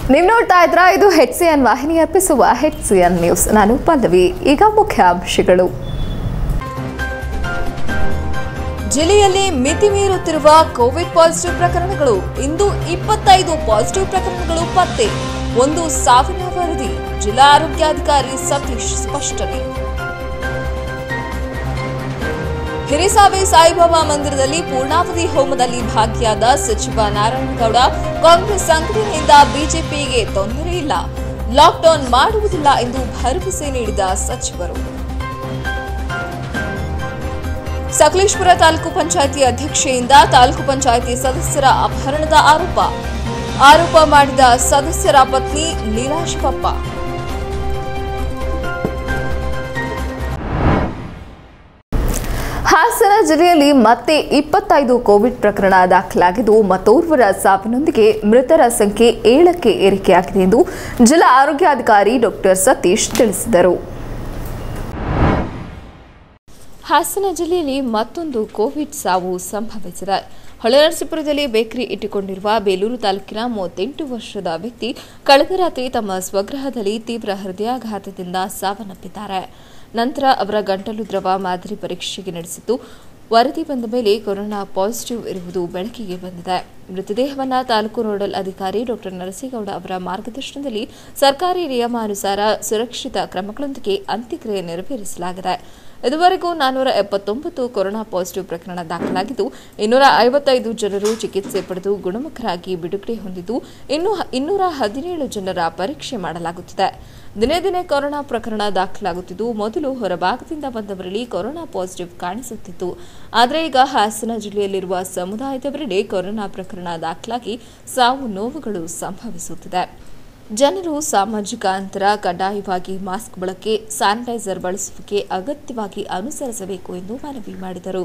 ನೀವು ನೋಡ್ತಾ ಇದ್ರ ಇದು ಹೆಚ್ ಸಿ ಎನ್ ವಾಹಿನಿ ಅರ್ಪಿಸುವ ಹೆಚ್ ಸಿ ಎನ್ ನ್ಯೂಸ್ ನಾನು ಪಲ್ಲವಿ ಈಗ ಮುಖ್ಯಾಂಶಗಳು ಜಿಲ್ಲೆಯಲ್ಲಿ ಮಿತಿ ಮೀರುತ್ತಿರುವ ಕೋವಿಡ್ ಪಾಸಿಟಿವ್ ಪ್ರಕರಣಗಳು ಇಂದು ಇಪ್ಪತ್ತೈದು ಪಾಸಿಟಿವ್ ಪ್ರಕರಣಗಳು ಪತ್ತೆ ಒಂದು ಸಾವಿನ ವರದಿ ಜಿಲ್ಲಾ ಆರೋಗ್ಯಾಧಿಕಾರಿ ಸತೀಶ್ ಸ್ಪಷ್ಟನೆ ಹಿರಿಸಾವೆ ಸಾಯಿಬಾಬಾ ಮಂದಿರದಲ್ಲಿ ಪೂರ್ಣಾವಧಿ ಹೋಮದಲ್ಲಿ ಭಾಗಿಯಾದ ಸಚಿವ ನಾರಾಯಣಗೌಡ ಕಾಂಗ್ರೆಸ್ ಸಂಘಟನೆಯಿಂದ ಬಿಜೆಪಿಗೆ ತೊಂದರೆ ಇಲ್ಲ ಲಾಕ್ಡೌನ್ ಮಾಡುವುದಿಲ್ಲ ಎಂದು ಭರವಸೆ ನೀಡಿದ ಸಚಿವರು ಸಕಲೇಶ್ಪುರ ತಾಲೂಕು ಪಂಚಾಯಿತಿ ಅಧ್ಯಕ್ಷೆಯಿಂದ ತಾಲೂಕು ಪಂಚಾಯಿತಿ ಸದಸ್ಯರ ಅಪಹರಣದ ಆರೋಪ ಆರೋಪ ಮಾಡಿದ ಸದಸ್ಯರ ಪತ್ನಿ ಲೀಲಾ ಶಿವಪ್ಪ ಹಾಸನ ಜಿಲ್ಲೆಯಲ್ಲಿ ಮತ್ತೆ ಇಪ್ಪತ್ತೈದು ಕೋವಿಡ್ ಪ್ರಕರಣ ದಾಖಲಾಗಿದ್ದು ಮತ್ತೋರ್ವರ ಸಾವಿನೊಂದಿಗೆ ಮೃತರ ಸಂಖ್ಯೆ ಏಳಕ್ಕೆ ಏರಿಕೆಯಾಗಿದೆ ಎಂದು ಜಿಲ್ಲಾ ಆರೋಗ್ಯಾಧಿಕಾರಿ ಡಾಕ್ಟರ್ ಸತೀಶ್ ತಿಳಿಸಿದರು ಹಾಸನ ಜಿಲ್ಲೆಯಲ್ಲಿ ಮತ್ತೊಂದು ಕೋವಿಡ್ ಸಾವು ಸಂಭವಿಸಿದೆ ಹೊಳೆನರಸೀಪುರದಲ್ಲಿ ಬೇಕರಿ ಇಟ್ಟುಕೊಂಡಿರುವ ಬೇಲೂರು ತಾಲೂಕಿನ ಮೂವತ್ತೆಂಟು ವರ್ಷದ ವ್ಯಕ್ತಿ ಕಳೆದ ರಾತ್ರಿ ತಮ್ಮ ಸ್ವಗೃಹದಲ್ಲಿ ತೀವ್ರ ಹೃದಯಾಘಾತದಿಂದ ಸಾವನ್ನಪ್ಪಿದ್ದಾರೆ ನಂತರ ಅವರ ಗಂಟಲು ದ್ರವ ಮಾದರಿ ಪರೀಕ್ಷೆಗೆ ನಡೆಸಿದ್ದು ವರದಿ ಬಂದ ಮೇಲೆ ಕೊರೋನಾ ಪಾಸಿಟಿವ್ ಇರುವುದು ಬೆಳಕಿಗೆ ಬಂದಿದೆ ಮೃತದೇಹವನ್ನು ತಾಲೂಕು ನೋಡಲ್ ಅಧಿಕಾರಿ ಡಾಕ್ಟರ್ ನರಸಿಗೌಡ ಅವರ ಮಾರ್ಗದರ್ಶನದಲ್ಲಿ ಸರ್ಕಾರಿ ನಿಯಮಾನುಸಾರ ಸುರಕ್ಷಿತ ಕ್ರಮಗಳೊಂದಿಗೆ ಅಂತ್ಯಕ್ರಿಯೆ ನೆರವೇರಿಸಲಾಗಿದೆ ಇದುವರೆಗೂ ನಾನ್ನೂರ ಎಪ್ಪತ್ತೊಂಬತ್ತು ಕೊರೋನಾ ಪಾಸಿಟಿವ್ ಪ್ರಕರಣ ದಾಖಲಾಗಿದ್ದು ಇನ್ನೂರ ಐವತ್ತೈದು ಜನರು ಚಿಕಿತ್ಸೆ ಪಡೆದು ಗುಣಮುಖರಾಗಿ ಬಿಡುಗಡೆ ಹೊಂದಿದ್ದು ಇನ್ನು ಇನ್ನೂರ ಹದಿನೇಳು ಜನರ ಪರೀಕ್ಷೆ ಮಾಡಲಾಗುತ್ತಿದೆ ದಿನೇ ದಿನೇ ಕೊರೋನಾ ಪ್ರಕರಣ ದಾಖಲಾಗುತ್ತಿದ್ದು ಮೊದಲು ಹೊರಭಾಗದಿಂದ ಬಂದವರಲ್ಲಿ ಕೊರೋನಾ ಪಾಸಿಟಿವ್ ಕಾಣಿಸುತ್ತಿತ್ತು ಆದರೆ ಈಗ ಹಾಸನ ಜಿಲ್ಲೆಯಲ್ಲಿರುವ ಸಮುದಾಯದವರೆಡೆ ಕೊರೋನಾ ಪ್ರಕರಣ ದಾಖಲಾಗಿ ಸಾವು ನೋವುಗಳು ಸಂಭವಿಸುತ್ತಿದೆ ಜನರು ಸಾಮಾಜಿಕ ಅಂತರ ಕಡ್ಡಾಯವಾಗಿ ಮಾಸ್ಕ್ ಬಳಕೆ ಸ್ಯಾನಿಟೈಸರ್ ಬಳಸುವಿಕೆ ಅಗತ್ಯವಾಗಿ ಅನುಸರಿಸಬೇಕು ಎಂದು ಮನವಿ ಮಾಡಿದರು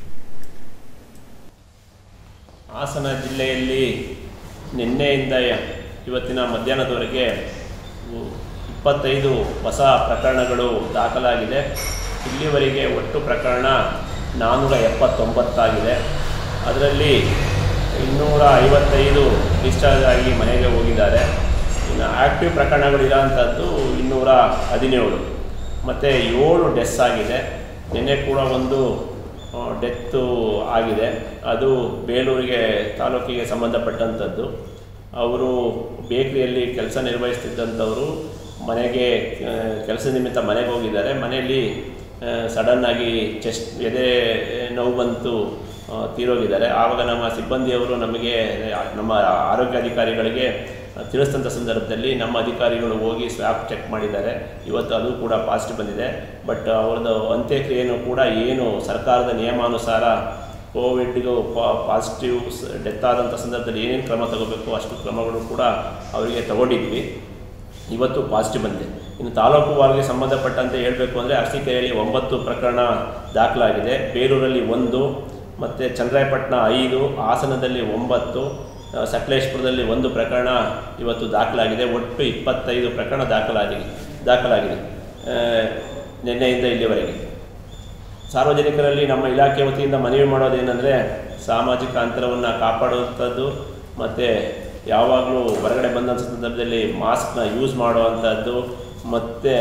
ಹಾಸನ ಜಿಲ್ಲೆಯಲ್ಲಿ ನಿನ್ನೆಯಿಂದ ಇವತ್ತಿನ ಮಧ್ಯಾಹ್ನದವರೆಗೆ ಉ- ಇಪ್ಪತ್ತೈದು ಹೊಸ ಪ್ರಕರಣಗಳು ದಾಖಲಾಗಿದೆ ಇಲ್ಲಿವರೆಗೆ ಒಟ್ಟು ಪ್ರಕರಣ ನಾನ್ನೂರ ಎಪ್ಪತ್ತೊಂಬತ್ತಾಗಿದೆ ಅದರಲ್ಲಿ ಇನ್ನೂರ ಐವತ್ತೈದು ಡಿಸ್ಚಾರ್ಜ್ ಆಗಿ ಮನೆಗೆ ಹೋಗಿದ್ದಾರೆ ಇನ್ನು ಆ್ಯಕ್ಟಿವ್ ಪ್ರಕರಣಗಳು ಇರೋಂಥದ್ದು ಇನ್ನೂರ ಹದಿನೇಳು ಮತ್ತು ಏಳು ಡೆಸ್ ಆಗಿದೆ ನಿನ್ನೆ ಕೂಡ ಒಂದು ಡೆತ್ತು ಆಗಿದೆ ಅದು ಬೇಲೂರಿಗೆ ತಾಲೂಕಿಗೆ ಸಂಬಂಧಪಟ್ಟಂಥದ್ದು ಅವರು ಬೇಕ್ರಿಯಲ್ಲಿ ಕೆಲಸ ನಿರ್ವಹಿಸ್ತಿದ್ದಂಥವರು ಮನೆಗೆ ಕೆಲಸ ನಿಮಿತ್ತ ಮನೆಗೆ ಹೋಗಿದ್ದಾರೆ ಮನೆಯಲ್ಲಿ ಸಡನ್ನಾಗಿ ಚೆಸ್ಟ್ ಎದೆ ನೋವು ಬಂತು ಆ, ತೀರೋಗಿದ್ದಾರೆ ಆವಾಗ ನಮ್ಮ ಸಿಬ್ಬಂದಿಯವರು ನಮಗೆ ನಮ್ಮ ಆರೋಗ್ಯಾಧಿಕಾರಿಗಳಿಗೆ ತಿಳಿಸಿದಂಥ ಸಂದರ್ಭದಲ್ಲಿ ನಮ್ಮ ಅಧಿಕಾರಿಗಳು ಹೋಗಿ ಸ್ವ್ಯಾಬ್ ಚೆಕ್ ಮಾಡಿದ್ದಾರೆ ಇವತ್ತು ಅದು ಕೂಡ ಪಾಸಿಟಿವ್ ಬಂದಿದೆ ಬಟ್ ಅವ್ರದ್ದು ಅಂತ್ಯಕ್ರಿಯೆಯೂ ಕೂಡ ಏನು ಸರ್ಕಾರದ ನಿಯಮಾನುಸಾರ ಕೋವಿಡ್ಗೂ ಪಾಸಿಟಿವ್ ಡೆತ್ ಆದಂಥ ಸಂದರ್ಭದಲ್ಲಿ ಏನೇನು ಕ್ರಮ ತಗೋಬೇಕು ಅಷ್ಟು ಕ್ರಮಗಳು ಕೂಡ ಅವರಿಗೆ ತಗೊಂಡಿದ್ವಿ ಇವತ್ತು ಪಾಸಿಟಿವ್ ಬಂದಿದೆ ಇನ್ನು ತಾಲೂಕು ವಾರ್ಗೆ ಸಂಬಂಧಪಟ್ಟಂತೆ ಹೇಳಬೇಕು ಅಂದರೆ ಅರಸೀಕೆರೆಯಲ್ಲಿ ಒಂಬತ್ತು ಪ್ರಕರಣ ದಾಖಲಾಗಿದೆ ಬೇಲೂರಲ್ಲಿ ಒಂದು ಮತ್ತು ಚಂದ್ರಾಯಪಟ್ಟಣ ಐದು ಹಾಸನದಲ್ಲಿ ಒಂಬತ್ತು ಆ, ಸಕಲೇಶ್ಪುರದಲ್ಲಿ ಒಂದು ಪ್ರಕರಣ ಇವತ್ತು ದಾಖಲಾಗಿದೆ ಒಟ್ಟು ಇಪ್ಪತ್ತೈದು ಪ್ರಕರಣ ದಾಖಲಾಗಿದೆ ದಾಖಲಾಗಿದೆ ಆ, ನಿನ್ನೆಯಿಂದ ಇಲ್ಲಿವರೆಗೆ ಸಾರ್ವಜನಿಕರಲ್ಲಿ ನಮ್ಮ ಇಲಾಖೆ ವತಿಯಿಂದ ಮನವಿ ಮಾಡೋದೇನೆಂದರೆ ಸಾಮಾಜಿಕ ಅಂತರವನ್ನು ಕಾಪಾಡುವಂಥದ್ದು ಮತ್ತು ಯಾವಾಗಲೂ ಹೊರಗಡೆ ಬಂದಂಥ ಸಂದರ್ಭದಲ್ಲಿ ಮಾಸ್ಕ್ನ ಯೂಸ್ ಮಾಡುವಂಥದ್ದು ಮತ್ತು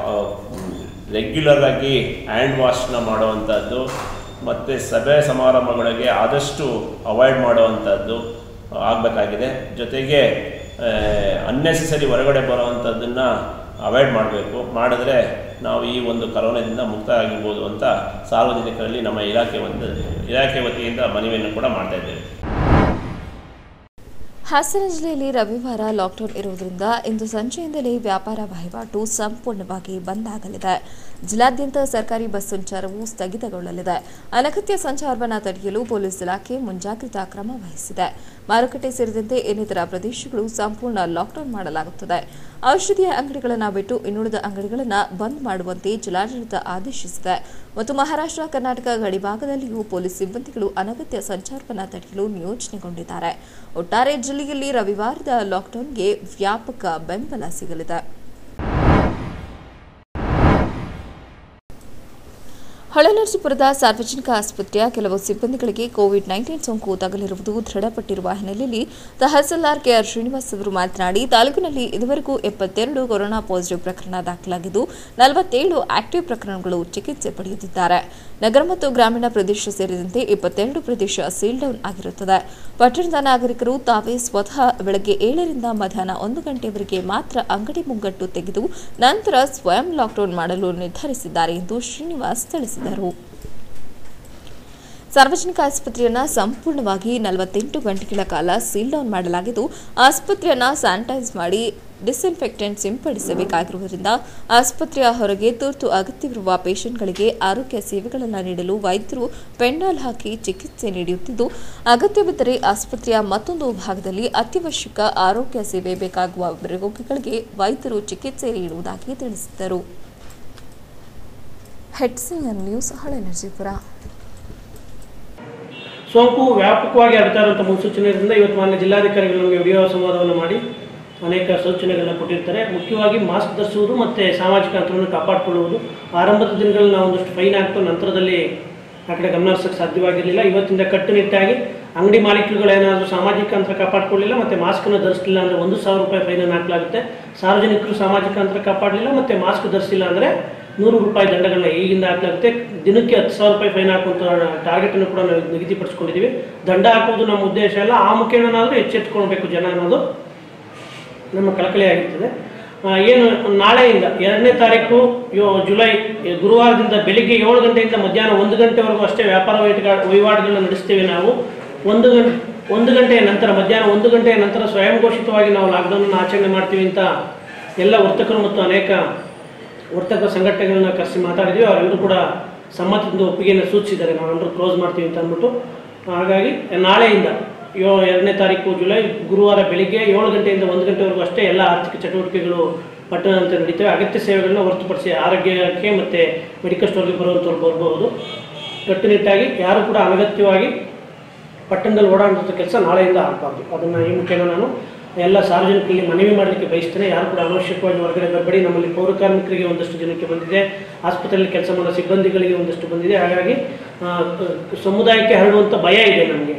ರೆಗ್ಯುಲರ್ ಆಗಿ ಹ್ಯಾಂಡ್ ವಾಶ್ನ ಮಾಡುವಂಥದ್ದು ಮತ್ತು ಸಭೆ ಸಮಾರಂಭಗಳಿಗೆ ಆದಷ್ಟು ಅವಾಯ್ಡ್ ಮಾಡುವಂಥದ್ದು ಆಗಬೇಕಾಗಿದೆ ಜೊತೆಗೆ ಅನ್ನೆಸೆಸರಿ ಹೊರಗಡೆ ಬರುವಂಥದ್ದನ್ನು ಅವಾಯ್ಡ್ ಮಾಡಬೇಕು ಮಾಡಿದ್ರೆ ನಾವು ಈ ಒಂದು ಕರೋನಾದಿಂದ ಮುಕ್ತ ಆಗಿರ್ಬೋದು ಅಂತ ಸಾರ್ವಜನಿಕರಲ್ಲಿ ನಮ್ಮ ಇಲಾಖೆ ಒಂದು ಇಲಾಖೆ ವತಿಯಿಂದ ಮನವಿಯನ್ನು ಕೂಡ ಮಾಡ್ತಾ ಇದ್ದೇವೆ ಹಾಸನ ಜಿಲ್ಲೆಯಲ್ಲಿ ರವಿವಾರ ಲಾಕ್ಡೌನ್ ಇರುವುದರಿಂದ ಇಂದು ಸಂಜೆಯಿಂದಲೇ ವ್ಯಾಪಾರ ವಹಿವಾಟು ಸಂಪೂರ್ಣವಾಗಿ ಬಂದ್ ಆಗಲಿದೆ ಜಿಲ್ಲಾದ್ಯಂತ ಸರ್ಕಾರಿ ಬಸ್ ಸಂಚಾರವು ಸ್ಥಗಿತಗೊಳ್ಳಲಿದೆ ಅನಗತ್ಯ ಸಂಚಾರವನ್ನು ತಡೆಯಲು ಪೊಲೀಸ್ ಇಲಾಖೆ ಮುಂಜಾಗ್ರತಾ ಕ್ರಮ ವಹಿಸಿದೆ ಮಾರುಕಟ್ಟೆ ಸೇರಿದಂತೆ ಇನ್ನಿತರ ಪ್ರದೇಶಗಳು ಸಂಪೂರ್ಣ ಲಾಕ್ಡೌನ್ ಮಾಡಲಾಗುತ್ತದೆ ಔಷಧಿಯ ಅಂಗಡಿಗಳನ್ನು ಬಿಟ್ಟು ಇನ್ನುಳಿದ ಅಂಗಡಿಗಳನ್ನು ಬಂದ್ ಮಾಡುವಂತೆ ಜಿಲ್ಲಾಡಳಿತ ಆದೇಶಿಸಿದೆ ಮತ್ತು ಮಹಾರಾಷ್ಟ್ರ ಕರ್ನಾಟಕ ಗಡಿಭಾಗದಲ್ಲಿಯೂ ಪೊಲೀಸ್ ಸಿಬ್ಬಂದಿಗಳು ಅನಗತ್ಯ ಸಂಚಾರವನ್ನು ತಡೆಯಲು ನಿಯೋಜನೆಗೊಂಡಿದ್ದಾರೆ ಒಟ್ಟಾರೆ ಜಿಲ್ಲೆಯಲ್ಲಿ ರವಿವಾರದ ಲಾಕ್ಡೌನ್ಗೆ ವ್ಯಾಪಕ ಬೆಂಬಲ ಸಿಗಲಿದೆ ಹೊಳೆನರಸೀಪುರದ ಸಾರ್ವಜನಿಕ ಆಸ್ಪತ್ರೆಯ ಕೆಲವು ಸಿಬ್ಬಂದಿಗಳಿಗೆ ಕೋವಿಡ್ ನೈನ್ಟೀನ್ ಸೋಂಕು ತಗುಲಿರುವುದು ದೃಢಪಟ್ಟಿರುವ ಹಿನ್ನೆಲೆಯಲ್ಲಿ ತಹಸೀಲ್ದಾರ್ ಕೆಆರ್ ಶ್ರೀನಿವಾಸ್ ಅವರು ಮಾತನಾಡಿ ತಾಲೂಕಿನಲ್ಲಿ ಇದುವರೆಗೂ ಎಪ್ಪತ್ತೆರಡು ಕೊರೋನಾ ಪಾಸಿಟಿವ್ ಪ್ರಕರಣ ದಾಖಲಾಗಿದ್ದು ನಲವತ್ತೇಳು ಆಕ್ಟಿವ್ ಪ್ರಕರಣಗಳು ಚಿಕಿತ್ಸೆ ಪಡೆಯುತ್ತಿದ್ದಾರೆ ನಗರ ಮತ್ತು ಗ್ರಾಮೀಣ ಪ್ರದೇಶ ಸೇರಿದಂತೆ ಇಪ್ಪತ್ತೆರಡು ಪ್ರದೇಶ ಸೀಲ್ ಡೌನ್ ಆಗಿರುತ್ತದೆ ಪಟ್ಟಣದ ನಾಗರಿಕರು ತಾವೇ ಸ್ವತಃ ಬೆಳಗ್ಗೆ ಏಳರಿಂದ ಮಧ್ಯಾಹ್ನ ಒಂದು ಗಂಟೆಯವರೆಗೆ ಮಾತ್ರ ಅಂಗಡಿ ಮುಂಗಟ್ಟು ತೆಗೆದು ನಂತರ ಸ್ವಯಂ ಲಾಕ್ಡೌನ್ ಮಾಡಲು ನಿರ್ಧರಿಸಿದ್ದಾರೆ ಎಂದು ಶ್ರೀನಿವಾಸ್ ತಿಳಿಸಿದರು ಸಾರ್ವಜನಿಕ ಆಸ್ಪತ್ರೆಯನ್ನ ಸಂಪೂರ್ಣವಾಗಿ ನಲವತ್ತೆಂಟು ಗಂಟೆಗಳ ಕಾಲ ಸೀಲ್ ಡೌನ್ ಮಾಡಲಾಗಿದ್ದು ಆಸ್ಪತ್ರೆಯನ್ನ ಸ್ಯಾನಿಟೈಸ್ ಮಾಡಿ ಡಿಸ್ಇನ್ಫೆಕ್ಟೆಂಟ್ ಸಿಂಪಡಿಸಬೇಕಾಗಿರುವುದರಿಂದ ಆಸ್ಪತ್ರೆಯ ಹೊರಗೆ ತುರ್ತು ಅಗತ್ಯವಿರುವ ಪೇಷಂಟ್ಗಳಿಗೆ ಆರೋಗ್ಯ ಸೇವೆಗಳನ್ನು ನೀಡಲು ವೈದ್ಯರು ಪೆಂಡಾಲ್ ಹಾಕಿ ಚಿಕಿತ್ಸೆ ನೀಡುತ್ತಿದ್ದು ಅಗತ್ಯವಿದ್ದರೆ ಆಸ್ಪತ್ರೆಯ ಮತ್ತೊಂದು ಭಾಗದಲ್ಲಿ ಅತ್ಯವಶ್ಯಕ ಆರೋಗ್ಯ ಸೇವೆ ಬೇಕಾಗುವ ರೋಗಿಗಳಿಗೆ ವೈದ್ಯರು ಚಿಕಿತ್ಸೆ ನೀಡುವುದಾಗಿ ತಿಳಿಸಿದರು ಹೆಡ್ಸಿಂಗ್ ನ್ಯೂಸ್ ಹಳೆನರಸೀಪುರ ಸೋಂಕು ವ್ಯಾಪಕವಾಗಿ ಹರಡ್ತಾ ಇರುವಂಥ ಮುನ್ಸೂಚನೆಯಿಂದ ಇವತ್ತು ಮಾನ್ಯ ಜಿಲ್ಲಾಧಿಕಾರಿಗಳು ನಮಗೆ ವಿಡಿಯೋ ಸಂವಾದವನ್ನು ಮಾಡಿ ಅನೇಕ ಸೂಚನೆಗಳನ್ನ ಕೊಟ್ಟಿರ್ತಾರೆ ಮುಖ್ಯವಾಗಿ ಮಾಸ್ಕ್ ಧರಿಸುವುದು ಮತ್ತು ಸಾಮಾಜಿಕ ಅಂತರವನ್ನು ಕಾಪಾಡಿಕೊಳ್ಳುವುದು ಆರಂಭದ ದಿನಗಳಲ್ಲಿ ನಾವು ಒಂದಷ್ಟು ಫೈನ್ ಹಾಕ್ತು ನಂತರದಲ್ಲಿ ಆ ಕಡೆ ಗಮನ ಹರಿಸೋಕ್ಕೆ ಸಾಧ್ಯವಾಗಿರಲಿಲ್ಲ ಇವತ್ತಿಂದ ಕಟ್ಟುನಿಟ್ಟಾಗಿ ಅಂಗಡಿ ಮಾಲೀಕರುಗಳೇನಾದರೂ ಸಾಮಾಜಿಕ ಅಂತರ ಕಾಪಾಡಿಕೊಳ್ಳಿಲ್ಲ ಮತ್ತು ಮಾಸ್ಕನ್ನು ಧರಿಸಲಿಲ್ಲ ಅಂದರೆ ಒಂದು ಸಾವಿರ ರೂಪಾಯಿ ಫೈನನ್ನು ಹಾಕಲಾಗುತ್ತೆ ಸಾರ್ವಜನಿಕರು ಸಾಮಾಜಿಕ ಅಂತರ ಕಾಪಾಡಲಿಲ್ಲ ಮತ್ತು ಮಾಸ್ಕ್ ಧರಿಸಿಲ್ಲ ಅಂದರೆ ನೂರು ರೂಪಾಯಿ ದಂಡಗಳನ್ನ ಈಗಿಂದ ಹಾಕಲಾಗುತ್ತೆ ದಿನಕ್ಕೆ ಹತ್ತು ಸಾವಿರ ರೂಪಾಯಿ ಫೈನ್ ಹಾಕುವಂಥ ಟಾರ್ಗೆಟನ್ನು ಕೂಡ ನಾವು ನಿಗದಿಪಡಿಸ್ಕೊಂಡಿದ್ದೀವಿ ದಂಡ ಹಾಕೋದು ನಮ್ಮ ಉದ್ದೇಶ ಅಲ್ಲ ಆ ಮುಖೇಣನಾದರೂ ಎಚ್ಚೆತ್ತುಕೊಳ್ಬೇಕು ಜನ ಅನ್ನೋದು ನಮ್ಮ ಕಳಕಳಿ ಆಗಿರ್ತದೆ ಆ, ಏನು ನಾಳೆಯಿಂದ ಎರಡನೇ ತಾರೀಕು ಯೋ ಜುಲೈ ಗುರುವಾರದಿಂದ ಬೆಳಿಗ್ಗೆ ಏಳು ಗಂಟೆಯಿಂದ ಮಧ್ಯಾಹ್ನ ಒಂದು ಗಂಟೆವರೆಗೂ ಅಷ್ಟೇ ವ್ಯಾಪಾರ ವಹಿವಾಟುಗಳ ವಹಿವಾಟುಗಳನ್ನ ನಡೆಸ್ತೇವೆ ನಾವು ಒಂದು ಗಂಟೆ ಒಂದು ಗಂಟೆಯ ನಂತರ ಮಧ್ಯಾಹ್ನ ಒಂದು ಗಂಟೆಯ ನಂತರ ಸ್ವಯಂ ಘೋಷಿತವಾಗಿ ನಾವು ಲಾಕ್ಡೌನನ್ನು ಆಚರಣೆ ಮಾಡ್ತೀವಿ ಅಂತ ಎಲ್ಲ ವರ್ತಕರು ಮತ್ತು ಅನೇಕ ವರ್ತಕ ಸಂಘಟನೆಗಳನ್ನ ಕರೆಸಿ ಮಾತಾಡಿದ್ವಿ ಅವರೆಲ್ಲರೂ ಕೂಡ ಸಮ್ಮತದಿಂದ ಒಪ್ಪಿಗೆಯನ್ನು ಸೂಚಿಸಿದ್ದಾರೆ ನಾವೆಲ್ಲರೂ ಕ್ಲೋಸ್ ಮಾಡ್ತೀವಿ ಅಂತ ಅಂದ್ಬಿಟ್ಟು ಹಾಗಾಗಿ ನಾಳೆಯಿಂದ ಯೋ ಎರಡನೇ ತಾರೀಕು ಜುಲೈ ಗುರುವಾರ ಬೆಳಿಗ್ಗೆ ಏಳು ಗಂಟೆಯಿಂದ ಒಂದು ಗಂಟೆವರೆಗೂ ಅಷ್ಟೇ ಎಲ್ಲ ಆರ್ಥಿಕ ಚಟುವಟಿಕೆಗಳು ಪಟ್ಟಣದಂತೆ ನಡೀತವೆ ಅಗತ್ಯ ಸೇವೆಗಳನ್ನ ಹೊರತುಪಡಿಸಿ ಆರೋಗ್ಯಕ್ಕೆ ಮತ್ತು ಮೆಡಿಕಲ್ ಸ್ಟೋರ್ಗೆ ಬರುವಂಥವ್ರು ಬರ್ಬೋದು ಕಟ್ಟುನಿಟ್ಟಾಗಿ ಯಾರು ಕೂಡ ಅನಗತ್ಯವಾಗಿ ಪಟ್ಟಣದಲ್ಲಿ ಓಡಾಡುವಂಥ ಕೆಲಸ ನಾಳೆಯಿಂದ ಆಗಬಾರ್ದು ಅದನ್ನು ಈ ಮುಖೇನ ನಾನು ಎಲ್ಲ ಸಾರ್ವಜನಿಕರಿಗೆ ಮನವಿ ಮಾಡಲಿಕ್ಕೆ ಬಯಸ್ತೇನೆ ಯಾರು ಕೂಡ ಅನವಶ್ಯಕವಾಗಿ ಹೊರಗಡೆ ಬರಬೇಡಿ ನಮ್ಮಲ್ಲಿ ಪೌರ ಕಾರ್ಮಿಕರಿಗೆ ಒಂದಷ್ಟು ಜನಕ್ಕೆ ಬಂದಿದೆ ಆಸ್ಪತ್ರೆಯಲ್ಲಿ ಕೆಲಸ ಮಾಡೋ ಸಿಬ್ಬಂದಿಗಳಿಗೆ ಒಂದಷ್ಟು ಬಂದಿದೆ ಹಾಗಾಗಿ ಆ, ಸಮುದಾಯಕ್ಕೆ ಹರಡುವಂಥ ಭಯ ಇದೆ ನಮಗೆ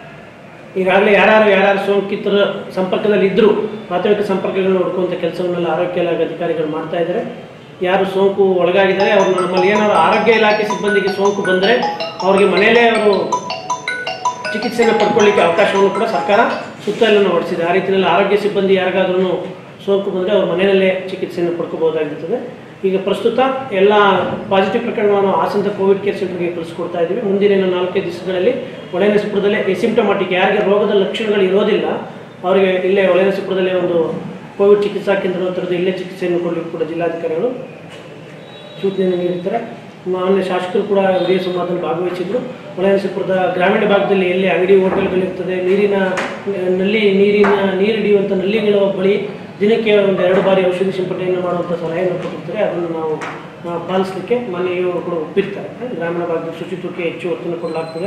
ಈಗಾಗಲೇ ಯಾರ್ಯಾರು ಯಾರ್ಯಾರು ಸೋಂಕಿತರ ಸಂಪರ್ಕದಲ್ಲಿ ಇದ್ದರೂ ಪ್ರಾಥಮಿಕ ಸಂಪರ್ಕಗಳನ್ನ ಹುಡುಕುವಂಥ ಕೆಲಸವನ್ನೆಲ್ಲ ಆರೋಗ್ಯ ಇಲಾಖೆ ಅಧಿಕಾರಿಗಳು ಮಾಡ್ತಾ ಇದ್ದಾರೆ ಯಾರು ಸೋಂಕು ಒಳಗಾಗಿದ್ದಾರೆ ಅವ್ರನ್ನ ನಮ್ಮಲ್ಲಿ ಏನಾದ್ರು ಆರೋಗ್ಯ ಇಲಾಖೆ ಸಿಬ್ಬಂದಿಗೆ ಸೋಂಕು ಬಂದರೆ ಅವ್ರಿಗೆ ಮನೆಯಲ್ಲೇ ಅವರು ಚಿಕಿತ್ಸೆಯನ್ನು ಪಡ್ಕೊಳ್ಳಿಕ್ಕೆ ಅವಕಾಶವನ್ನು ಕೂಡ ಸರ್ಕಾರ ಸುತ್ತಲನ್ನು ಹೊರಡಿಸಿದೆ ಆ ರೀತಿಯಲ್ಲಿ ಆರೋಗ್ಯ ಸಿಬ್ಬಂದಿ ಯಾರಿಗಾದ್ರೂ ಸೋಂಕು ಬಂದರೆ ಅವ್ರ ಮನೆಯಲ್ಲೇ ಚಿಕಿತ್ಸೆಯನ್ನು ಪಡ್ಕೋಬಹುದಾಗಿರ್ತದೆ ಈಗ ಪ್ರಸ್ತುತ ಎಲ್ಲ ಪಾಸಿಟಿವ್ ಪ್ರಕರಣಗಳನ್ನು ಹಾಸನದ ಕೋವಿಡ್ ಕೇರ್ ಸೆಂಟರ್ಗೆ ಕಳಿಸ್ಕೊಡ್ತಾ ಇದ್ದೀವಿ ಮುಂದಿನ ಇನ್ನು ನಾಲ್ಕೈದು ದಿವಸಗಳಲ್ಲಿ ಒಳನಸಿಪುರದಲ್ಲೇ ಎಸಿಂಪ್ಟಮಾಟಿಕ್ ಯಾರಿಗೆ ರೋಗದ ಲಕ್ಷಣಗಳು ಇರೋದಿಲ್ಲ ಅವರಿಗೆ ಇಲ್ಲೇ ಒಳನಸಿಪುರದಲ್ಲೇ ಒಂದು ಕೋವಿಡ್ ಚಿಕಿತ್ಸಾ ಕೇಂದ್ರ ಥರದ್ದು ಇಲ್ಲೇ ಚಿಕಿತ್ಸೆಯನ್ನು ಕೊಡಲಿಕ್ಕೆ ಕೂಡ ಜಿಲ್ಲಾಧಿಕಾರಿಗಳು ಸೂಚನೆಯನ್ನು ನೀಡಿರ್ತಾರೆ ಮಾನ್ಯ ಶಾಸಕರು ಕೂಡ ವಿಡಿಯೋ ಸಂವಾದದಲ್ಲಿ ಭಾಗವಹಿಸಿದ್ರು ಹೊಳೆನರಸೀಪುರದ ಗ್ರಾಮೀಣ ಭಾಗದಲ್ಲಿ ಎಲ್ಲಿ ಅಂಗಡಿ ಹೋಟೆಲ್ಗಳಿರ್ತದೆ ನೀರಿನ ನಲ್ಲಿ ನೀರಿನ ನೀರು ಹಿಡಿಯುವಂಥ ನಲ್ಲಿಗಳ ಬಳಿ ದಿನಕ್ಕೆ ಒಂದು ಎರಡು ಬಾರಿ ಔಷಧಿ ಸಿಂಪಡಣೆಯನ್ನು ಮಾಡುವಂಥ ಸಲಹೆಯನ್ನು ಕೊಟ್ಟಿರ್ತಾರೆ ಅದನ್ನು ನಾವು ಆ, ಪಾಲಿಸಲಿಕ್ಕೆ ಮಾನ್ಯ ಇವರು ಕೂಡ ಒಪ್ಪಿರ್ತಾರೆ ಗ್ರಾಮೀಣ ಭಾಗದ ಶುಚಿತ್ವಕ್ಕೆ ಹೆಚ್ಚು ಒತ್ತನ್ನು ಕೊಡಲಾಗ್ತದೆ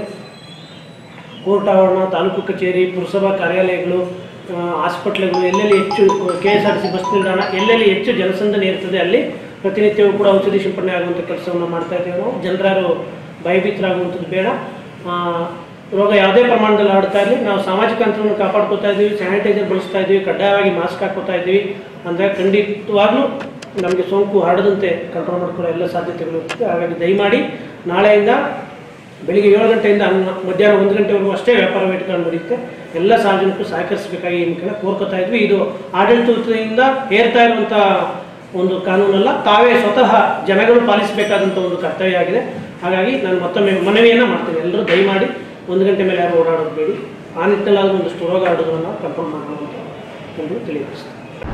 ಕೋರ್ಟ್ ಆವರಣ ತಾಲೂಕು ಕಚೇರಿ ಪುರಸಭಾ ಕಾರ್ಯಾಲಯಗಳು ಆ, ಆಸ್ಪತ್ರೆಗಳು ಎಲ್ಲೆಲ್ಲಿ ಹೆಚ್ಚು K S R T C bus ನಿಲ್ದಾಣ ಎಲ್ಲೆಲ್ಲಿ ಹೆಚ್ಚು ಜನಸಂದಣಿ ಇರ್ತದೆ ಅಲ್ಲಿ ಪ್ರತಿನಿತ್ಯವೂ ಕೂಡ ಔಷಧಿ ಸಿಂಪಡಣೆ ಆಗುವಂಥ ಕೆಲಸವನ್ನು ಮಾಡ್ತಾ ಇದ್ದೇವೆ ನಾವು ಜನರಾರು ಭಯಭೀತರಾಗುವಂಥದ್ದು ಬೇಡ ಆ, ರೋಗ ಯಾವುದೇ ಪ್ರಮಾಣದಲ್ಲಿ ಹರಡ್ತಾ ಇರಲಿ ನಾವು ಸಾಮಾಜಿಕ ಅಂತರವನ್ನು ಕಾಪಾಡ್ಕೋತಾ ಇದ್ದೀವಿ ಸ್ಯಾನಿಟೈಸರ್ ಬಳಸ್ತಾ ಇದ್ದೀವಿ ಕಡ್ಡಾಯವಾಗಿ ಮಾಸ್ಕ್ ಹಾಕೋತಾ ಇದ್ದೀವಿ ಅಂದರೆ ಖಂಡಿತವಾಗ್ಲೂ ನಮಗೆ ಸೋಂಕು ಹರಡದಂತೆ ಕಂಟ್ರೋಲ್ ಮಾಡ್ಕೊಳ್ಳೋ ಎಲ್ಲ ಸಾಧ್ಯತೆಗಳು ಇರ್ತದೆ ಹಾಗಾಗಿ ದಯಮಾಡಿ ನಾಳೆಯಿಂದ ಬೆಳಿಗ್ಗೆ ಏಳು ಗಂಟೆಯಿಂದ ಹನ್ನ- ಮಧ್ಯಾಹ್ನ ಒಂದು ಗಂಟೆವರೆಗೂ ಅಷ್ಟೇ ವ್ಯಾಪಾರ ವೇಟುಗಳು ನಡೆಯುತ್ತೆ ಎಲ್ಲ ಸಾರ್ವಜನಿಕರು ಸಹಕರಿಸಬೇಕಾಗಿ ಈ ಮುಖೇನ ಕೋರ್ಕೊತಾ ಇದ್ವಿ ಇದು ಆಡಳಿತದಿಂದ ಹೇರ್ತಾ ಇರುವಂಥ ಒಂದು ಕಾನೂನಲ್ಲ ತಾವೇ ಸ್ವತಃ ಜನಗಳು ಪಾಲಿಸಬೇಕಾದಂಥ ಒಂದು ಕರ್ತವ್ಯ ಆಗಿದೆ ಹಾಗಾಗಿ ನಾನು ಮತ್ತೊಮ್ಮೆ ಮನವಿಯನ್ನು ಮಾಡ್ತೇನೆ ಎಲ್ಲರೂ ದಯಮಾಡಿ ಒಂದು ಗಂಟೆ ಮೇಲೆ ಯಾರು ಓಡಾಡೋದು ಬೇಡಿ ಆ ನಿಟ್ಟಿನಲ್ಲಾದರೂ ಒಂದಷ್ಟು ರೋಗ ಹರಡೋದನ್ನು ಕಂಟ್ರೋಲ್ ಮಾಡೋಣ ಅಂತ ಎಂದು ತಿಳಿಯಿಸ್ತೇನೆ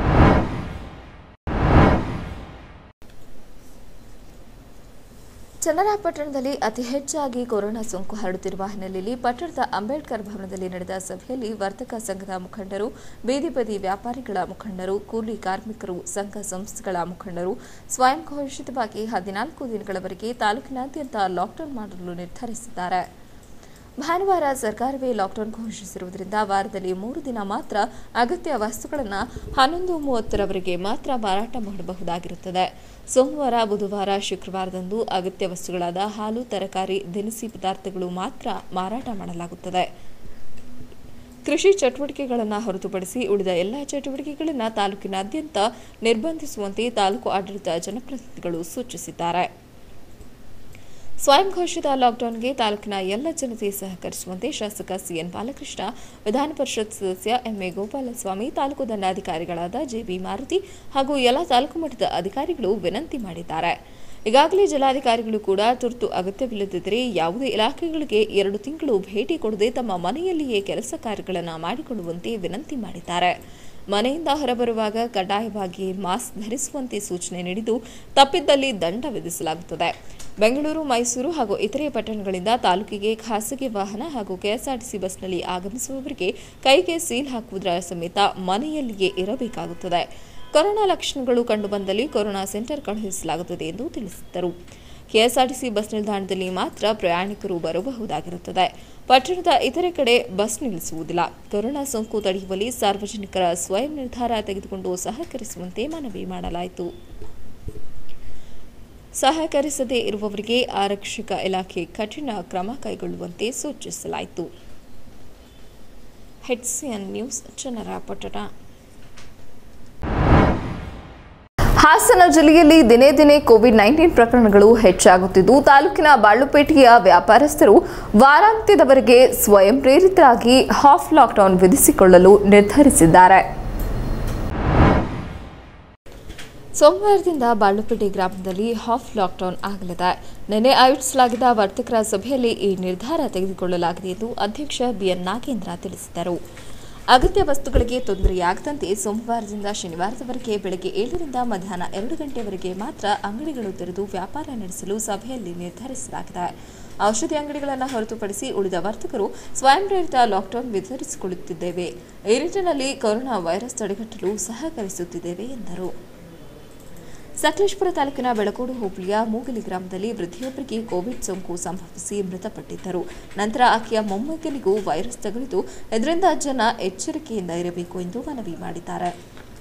ಚನ್ನರಾಯಪಟ್ಟಣದಲ್ಲಿ ಅತಿ ಹೆಚ್ಚಾಗಿ ಕೊರೋನಾ ಸೋಂಕು ಹರಡುತ್ತಿರುವ ಹಿನ್ನೆಲೆಯಲ್ಲಿ ಪಟ್ಟಣದ ಅಂಬೇಡ್ಕರ್ ಭವನದಲ್ಲಿ ನಡೆದ ಸಭೆಯಲ್ಲಿ ವರ್ತಕ ಸಂಘದ ಮುಖಂಡರು ಬೀದಿ ಬದಿ ವ್ಯಾಪಾರಿಗಳ ಮುಖಂಡರು ಕೂಲಿ ಕಾರ್ಮಿಕರು ಸಂಘ ಸಂಸ್ಥೆಗಳ ಮುಖಂಡರು ಸ್ವಯಂ ಘೋಷಿತವಾಗಿ ಹದಿನಾಲ್ಕು ದಿನಗಳವರೆಗೆ ತಾಲೂಕಿನಾದ್ಯಂತ ಲಾಕ್ಡೌನ್ ಮಾಡಲು ನಿರ್ಧರಿಸಿದ್ದಾರೆ ಭಾನುವಾರ ಸರ್ಕಾರವೇ ಲಾಕ್ಡೌನ್ ಘೋಷಿಸಿರುವುದರಿಂದ ವಾರದಲ್ಲಿ ಮೂರು ದಿನ ಮಾತ್ರ ಅಗತ್ಯ ವಸ್ತುಗಳನ್ನು ಹನ್ನೊಂದು ಮೂವತ್ತರವರೆಗೆ ಮಾತ್ರ ಮಾರಾಟ ಮಾಡಬಹುದಾಗಿರುತ್ತದೆ ಸೋಮವಾರ ಬುಧವಾರ ಶುಕ್ರವಾರದಂದು ಅಗತ್ಯ ವಸ್ತುಗಳಾದ ಹಾಲು ತರಕಾರಿ ದಿನಸಿ ಪದಾರ್ಥಗಳು ಮಾತ್ರ ಮಾರಾಟ ಮಾಡಲಾಗುತ್ತದೆ ಕೃಷಿ ಚಟುವಟಿಕೆಗಳನ್ನು ಹೊರತುಪಡಿಸಿ ಉಳಿದ ಎಲ್ಲ ಚಟುವಟಿಕೆಗಳನ್ನು ತಾಲೂಕಿನಾದ್ಯಂತ ನಿರ್ಬಂಧಿಸುವಂತೆ ತಾಲೂಕು ಆಡಳಿತ ಜನಪ್ರತಿನಿಧಿಗಳು ಸೂಚಿಸಿದ್ದಾರೆ ಸ್ವಯಂ ಘೋಷಿತ ಲಾಕ್ಡೌನ್ಗೆ ತಾಲೂಕಿನ ಎಲ್ಲ ಜನತೆ ಸಹಕರಿಸುವಂತೆ ಶಾಸಕ ಸಿಎನ್ ಬಾಲಕೃಷ್ಣ ವಿಧಾನ ಪರಿಷತ್ ಸದಸ್ಯ ಎಂಎ ಗೋಪಾಲಸ್ವಾಮಿ ತಾಲೂಕು ದಂಡಾಧಿಕಾರಿಗಳಾದ ಜೆಬಿ ಮಾರುತಿ ಹಾಗೂ ಎಲ್ಲ ತಾಲೂಕು ಮಟ್ಟದ ಅಧಿಕಾರಿಗಳು ವಿನಂತಿ ಮಾಡಿದ್ದಾರೆ ಈಗಾಗಲೇ ಜಿಲ್ಲಾಧಿಕಾರಿಗಳು ಕೂಡ ತುರ್ತು ಅಗತ್ಯವಿಲ್ಲದಿದ್ದರೆ ಯಾವುದೇ ಇಲಾಖೆಗಳಿಗೆ ಎರಡು ತಿಂಗಳು ಭೇಟಿ ಕೊಡದೆ ತಮ್ಮ ಮನೆಯಲ್ಲಿಯೇ ಕೆಲಸ ಕಾರ್ಯಗಳನ್ನು ಮಾಡಿಕೊಳ್ಳುವಂತೆ ವಿನಂತಿ ಮಾಡಿದ್ದಾರೆ ಮನೆಯಿಂದ ಹೊರಬರುವಾಗ ಕಡ್ಡಾಯವಾಗಿ ಮಾಸ್ಕ್ ಧರಿಸುವಂತೆ ಸೂಚನೆ ನೀಡಿದ್ದು ತಪ್ಪಿದ್ದಲ್ಲಿ ದಂಡ ವಿಧಿಸಲಾಗುತ್ತದೆ ಬೆಂಗಳೂರು ಮೈಸೂರು ಹಾಗೂ ಇತರೆ ಪಟ್ಟಣಗಳಿಂದ ತಾಲೂಕಿಗೆ ಖಾಸಗಿ ವಾಹನ ಹಾಗೂ ಕೆಎಸ್ಆರ್ಟಿಸಿ ಬಸ್ನಲ್ಲಿ ಆಗಮಿಸುವವರಿಗೆ ಕೈಗೆ ಸೀಲ್ ಹಾಕುವುದರ ಸಮೇತ ಮನೆಯಲ್ಲಿಯೇ ಇರಬೇಕಾಗುತ್ತದೆ ಕೊರೋನಾ ಲಕ್ಷಣಗಳು ಕಂಡುಬಂದಲ್ಲಿ ಕೊರೋನಾ ಸೆಂಟರ್ ಕಳುಹಿಸಲಾಗುತ್ತದೆ ಎಂದು ತಿಳಿಸಿದ್ದರು ಕೆಎಸ್ಆರ್ಟಿಸಿ ಬಸ್ ನಿಲ್ದಾಣದಲ್ಲಿ ಮಾತ್ರ ಪ್ರಯಾಣಿಕರು ಬರಬಹುದಾಗಿರುತ್ತದೆ ಪಟ್ಟಣದ ಇತರೆ ಕಡೆ ಬಸ್ ನಿಲ್ಲಿಸುವುದಿಲ್ಲ ಕೊರೋನಾ ಸೋಂಕು ತಡೆಯುವಲ್ಲಿ ಸಾರ್ವಜನಿಕರ ಸ್ವಯಂ ನಿರ್ಧಾರ ತೆಗೆದುಕೊಂಡು ಸಹಕರಿಸುವಂತೆ ಮನವಿ ಮಾಡಲಾಯಿತು ಸಹಕರಿಸದೇ ಇರುವವರಿಗೆ ಆರಕ್ಷಕ ಇಲಾಖೆ ಕಠಿಣ ಕ್ರಮ ಕೈಗೊಳ್ಳುವಂತೆ ಸೂಚಿಸಲಾಯಿತು ಹೆಚ್ಸಿಎನ್ ನ್ಯೂಸ್ ಚನ್ನರಾಪಟ್ಟಣ ಹಾಸನ ಜಿಲ್ಲೆಯಲ್ಲಿ ದಿನೇ ದಿನೇ ಕೋವಿಡ್ ನೈನ್ಟೀನ್ ಪ್ರಕರಣಗಳು ಹೆಚ್ಚಾಗುತ್ತಿದ್ದು ತಾಲೂಕಿನ ಬಾಳುಪೇಟೆಯ ವ್ಯಾಪಾರಸ್ಥರು ವಾರಾಂತ್ಯದವರೆಗೆ ಸ್ವಯಂ ಪ್ರೇರಿತರಾಗಿ ಹಾಫ್ ಲಾಕ್ಡೌನ್ ವಿಧಿಸಿಕೊಳ್ಳಲು ನಿರ್ಧರಿಸಿದ್ದಾರೆ ಸೋಮವಾರದಿಂದ ಬಾಳುಪೇಟೆ ಗ್ರಾಮದಲ್ಲಿ ಹಾಫ್ ಲಾಕ್ಡೌನ್ ಆಗಲಿದೆ ನಿನ್ನೆ ಆಯೋಜಿಸಲಾಗಿದ್ದ ವರ್ತಕರ ಸಭೆಯಲ್ಲಿ ಈ ನಿರ್ಧಾರ ತೆಗೆದುಕೊಳ್ಳಲಾಗಿದೆ ಎಂದು ಅಧ್ಯಕ್ಷ ಬಿಎನ್ ನಾಗೇಂದ್ರ ತಿಳಿಸಿದರು ಅಗತ್ಯ ವಸ್ತುಗಳಿಗೆ ತೊಂದರೆಯಾಗದಂತೆ ಸೋಮವಾರದಿಂದ ಶನಿವಾರದವರೆಗೆ ಬೆಳಗ್ಗೆ ಏಳರಿಂದ ಮಧ್ಯಾಹ್ನ ಎರಡು ಗಂಟೆವರೆಗೆ ಮಾತ್ರ ಅಂಗಡಿಗಳು ತೆರೆದು ವ್ಯಾಪಾರ ನಡೆಸಲು ಸಭೆಯಲ್ಲಿ ನಿರ್ಧರಿಸಲಾಗಿದೆ ಔಷಧಿ ಅಂಗಡಿಗಳನ್ನು ಹೊರತುಪಡಿಸಿ ಉಳಿದ ವರ್ತಕರು ಸ್ವಯಂ ಪ್ರೇರಿತ ಲಾಕ್ಡೌನ್ ವಿತರಿಸಿಕೊಳ್ಳುತ್ತಿದ್ದೇವೆ ಈ ನಿಟ್ಟಿನಲ್ಲಿ ಕೊರೋನಾ ವೈರಸ್ ತಡೆಗಟ್ಟಲು ಸಹಕರಿಸುತ್ತಿದ್ದೇವೆ ಎಂದರು ಸಕಲೇಶ್ಪುರ ತಾಲೂಕಿನ ಬೆಳಕೋಡು ಹೋಬಳಿಯ ಮೂಗಲಿ ಗ್ರಾಮದಲ್ಲಿ ವೃದ್ಧೆಯೊಬ್ಬರಿಗೆ ಕೋವಿಡ್ ಸೋಂಕು ಸಂಭವಿಸಿ ಮೃತಪಟ್ಟಿದ್ದರು ನಂತರ ಆಕೆಯ ಮೊಮ್ಮಗನಿಗೂ ವೈರಸ್ ತಗುಲಿದ್ದು ಇದರಿಂದ ಜನ ಎಚ್ಚರಿಕೆಯಿಂದ ಇರಬೇಕು ಎಂದು ಮನವಿ ಮಾಡಿದ್ದಾರೆ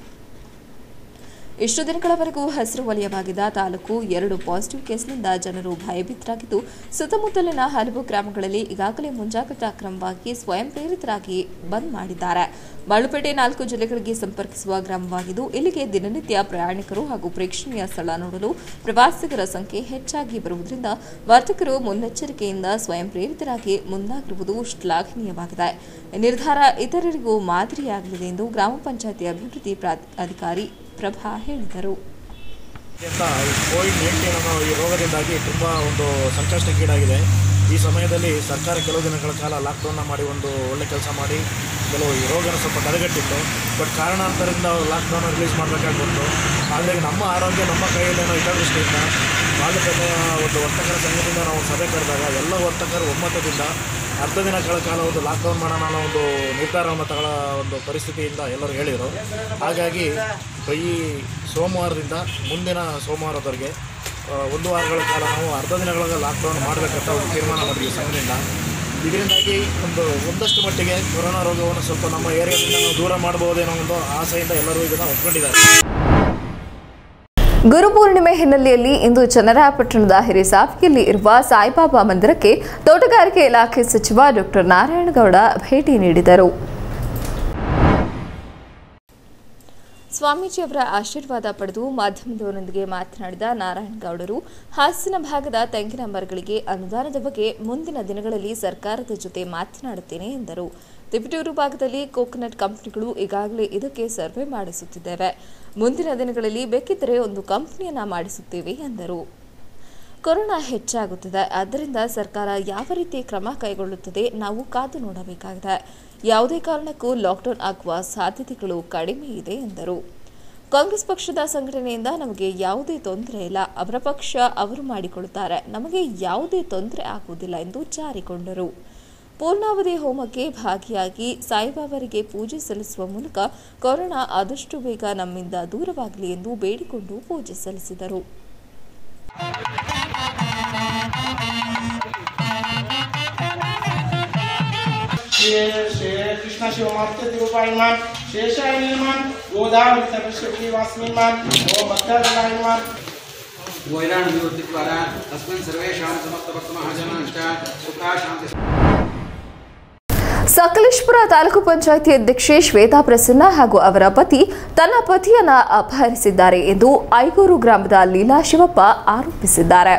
ಇಷ್ಟು ದಿನಗಳವರೆಗೂ ಹೆಸರು ವಲಯವಾಗಿದ್ದ ತಾಲೂಕು ಎರಡು ಪಾಸಿಟಿವ್ ಕೇಸ್ನಿಂದ ಜನರು ಭಯಭೀತರಾಗಿದ್ದು ಸುತ್ತಮುತ್ತಲಿನ ಹಲವು ಗ್ರಾಮಗಳಲ್ಲಿ ಈಗಾಗಲೇ ಮುಂಜಾಗ್ರತಾ ಕ್ರಮವಾಗಿ ಸ್ವಯಂ ಪ್ರೇರಿತರಾಗಿ ಬಂದ್ ಮಾಡಿದ್ದಾರೆ ಬಾಳುಪೇಟೆ ನಾಲ್ಕು ಜಿಲ್ಲೆಗಳಿಗೆ ಸಂಪರ್ಕಿಸುವ ಗ್ರಾಮವಾಗಿದ್ದು ಇಲ್ಲಿಗೆ ದಿನನಿತ್ಯ ಪ್ರಯಾಣಿಕರು ಹಾಗೂ ಪ್ರೇಕ್ಷಣೀಯ ಸ್ಥಳ ನೋಡಲು ಪ್ರವಾಸಿಗರ ಸಂಖ್ಯೆ ಹೆಚ್ಚಾಗಿ ಬರುವುದರಿಂದ ವರ್ತಕರು ಮುನ್ನೆಚ್ಚರಿಕೆಯಿಂದ ಸ್ವಯಂ ಪ್ರೇರಿತರಾಗಿ ಮುಂದಾಗಿರುವುದು ಶ್ಲಾಘನೀಯವಾಗಿದೆ ಈ ನಿರ್ಧಾರ ಇತರರಿಗೂ ಮಾದರಿಯಾಗಲಿದೆ ಎಂದು ಗ್ರಾಮ ಪಂಚಾಯತಿ ಅಭಿವೃದ್ಧಿ ಪ್ರಾ- ಅಧಿಕಾರಿ ಪ್ರಭಾ ಹೇಳಿದರು ಅಂತ ಈ ಕೋವಿಡ್ ನೈನ್ಟೀನ್ ಅನ್ನೋ ಈ ರೋಗದಿಂದಾಗಿ ತುಂಬ ಒಂದು ಸಂಕಷ್ಟಕ್ಕೀಡಾಗಿದೆ ಈ ಸಮಯದಲ್ಲಿ ಸರ್ಕಾರ ಕೆಲವು ದಿನಗಳ ಕಾಲ ಲಾಕ್ಡೌನ್ನ ಮಾಡಿ ಒಂದು ಒಳ್ಳೆ ಕೆಲಸ ಮಾಡಿ ಕೆಲವು ಈ ರೋಗನ ಸ್ವಲ್ಪ ತಡೆಗಟ್ಟಿತ್ತು ಬಟ್ ಕಾರಣಾಂತರದಿಂದ ಲಾಕ್ಡೌನ್ ರಿಲೀಸ್ ಮಾಡಬೇಕಾಗಿ ಬಂತು ಆದರೆ ನಮ್ಮ ಆರೋಗ್ಯ ನಮ್ಮ ಕೈಯಲ್ಲೇನೋ ಹಿತದೃಷ್ಟಿಯಿಂದ ಬಾಲಪೇಟೆಯ ಒಂದು ವರ್ತಕರ ಸಂಘದಿಂದ ನಾವು ಸಭೆ ಕರೆದಾಗ ಎಲ್ಲ ವರ್ತಕರು ಒಮ್ಮತದಿಂದ ಅರ್ಧ ದಿನಗಳ ಕಾಲ ಒಂದು ಲಾಕ್ಡೌನ್ ಮಾಡೋಣ ಅನ್ನೋ ಒಂದು ನಿರ್ಧಾರವನ್ನು ತಗೊಳ್ಳೋ ಒಂದು ಪರಿಸ್ಥಿತಿಯಿಂದ ಎಲ್ಲರೂ ಹೇಳಿದರು ಹಾಗಾಗಿ ಈ ಸೋಮವಾರದಿಂದ ಮುಂದಿನ ಸೋಮವಾರದವರೆಗೆ ಆ, ಒಂದು ವಾರಗಳ ಕಾಲ ನಾವು ಅರ್ಧ ದಿನಗಳ ಲಾಕ್ಡೌನ್ ಮಾಡಬೇಕಂತ ಒಂದು ತೀರ್ಮಾನ ಮಾಡಿದ್ವಿ ಸಂಘದಿಂದ ಇದರಿಂದಾಗಿ ಒಂದು ಒಂದಷ್ಟು ಮಟ್ಟಿಗೆ ಕೊರೋನಾ ರೋಗವನ್ನು ಸ್ವಲ್ಪ ನಮ್ಮ ಏರಿಯಾದಿಂದ ನಾವು ದೂರ ಮಾಡಬಹುದೇನೋ ಒಂದು ಆಸೆಯಿಂದ ಎಲ್ಲರೂ ಇದನ್ನು ಒಪ್ಕೊಂಡಿದ್ದಾರೆ ಗುರುಪೂರ್ಣಿಮೆ ಹಿನ್ನೆಲೆಯಲ್ಲಿ ಇಂದು ಚನ್ನರಾಯಪಟ್ಟಣದ ಹಿರಿಸಾಫಿಯಲ್ಲಿ ಇರುವ ಸಾಯಿಬಾಬಾ ಮಂದಿರಕ್ಕೆ ತೋಟಗಾರಿಕೆ ಇಲಾಖೆ ಸಚಿವ ಡಾಕ್ಟರ್ ನಾರಾಯಣಗೌಡ ಭೇಟಿ ನೀಡಿದರು ಸ್ವಾಮೀಜಿಯವರ ಆಶೀರ್ವಾದ ಪಡೆದು ಮಾಧ್ಯಮದವರೊಂದಿಗೆ ಮಾತನಾಡಿದ ನಾರಾಯಣಗೌಡರು ಹಾಸನ ಭಾಗದ ತೆಂಗಿನ ಮರಗಳಿಗೆ ಅನುದಾನದ ಬಗ್ಗೆ ಮುಂದಿನ ದಿನಗಳಲ್ಲಿ ಸರ್ಕಾರದ ಜೊತೆ ಮಾತನಾಡುತ್ತೇನೆ ಎಂದರು ತಿಪಟೂರು ಭಾಗದಲ್ಲಿ ಕೋಕೋನಟ್ ಕಂಪನಿಗಳು ಈಗಾಗಲೇ ಇದಕ್ಕೆ ಸರ್ವೆ ಮಾಡಿಸುತ್ತಿದ್ದೇವೆ ಮುಂದಿನ ದಿನಗಳಲ್ಲಿ ಬೇಕಿದ್ದರೆ ಒಂದು ಕಂಪನಿಯನ್ನ ಮಾಡಿಸುತ್ತೇವೆ ಎಂದರು ಕೊರೋನಾ ಹೆಚ್ಚಾಗುತ್ತಿದೆ ಆದ್ದರಿಂದ ಸರ್ಕಾರ ಯಾವ ರೀತಿ ಕ್ರಮ ಕೈಗೊಳ್ಳುತ್ತದೆ ನಾವು ಕಾದು ನೋಡಬೇಕಾಗಿದೆ ಯಾವುದೇ ಕಾರಣಕ್ಕೂ ಲಾಕ್ಡೌನ್ ಆಗುವ ಸಾಧ್ಯತೆಗಳು ಕಡಿಮೆ ಇದೆ ಎಂದರು ಕಾಂಗ್ರೆಸ್ ಪಕ್ಷದ ಸಂಘಟನೆಯಿಂದ ನಮಗೆ ಯಾವುದೇ ತೊಂದರೆ ಇಲ್ಲ ಅವರ ಪಕ್ಷ ಅವರು ಮಾಡಿಕೊಳ್ಳುತ್ತಾರೆ ನಮಗೆ ಯಾವುದೇ ತೊಂದರೆ ಆಗುವುದಿಲ್ಲ ಎಂದು ಜಾರಿಕೊಂಡರು ಪೂರ್ಣಾವಧಿ ಹೋಮಕ್ಕೆ ಭಾಗಿಯಾಗಿ ಸಾಯಿಬಾಬರಿಗೆ ಪೂಜೆ ಸಲ್ಲಿಸುವ ಮೂಲಕ ಕೊರೋನಾ ಆದಷ್ಟು ಬೇಗ ನಮ್ಮಿಂದ ದೂರವಾಗಲಿ ಎಂದು ಬೇಡಿಕೊಂಡು ಪೂಜೆ ಸಲ್ಲಿಸಿದರು कृष्ण शिवमार्त्य तिरुपायमान शेषायमान गोदावरी तपस्वी वास्मिमान ओम भक्तजनायमान वैराणविवर्तिद्वारा तस्मिन् सर्वेषां समस्तभक्तमहाजनाश्च सुखा शान्ति ಸಕಲೇಶ್ಪುರ ತಾಲೂಕು ಪಂಚಾಯಿತಿ ಅಧ್ಯಕ್ಷೆ ಶ್ವೇತಾ ಪ್ರಸನ್ನ ಹಾಗೂ ಅವರ ಪತಿ ತನ್ನ ಪತಿಯನ್ನ ಅಪಹರಿಸಿದ್ದಾರೆ ಎಂದು ಐಗೂರು ಗ್ರಾಮದ ಲೀಲಾ ಶಿವಪ್ಪ ಆರೋಪಿಸಿದ್ದಾರೆ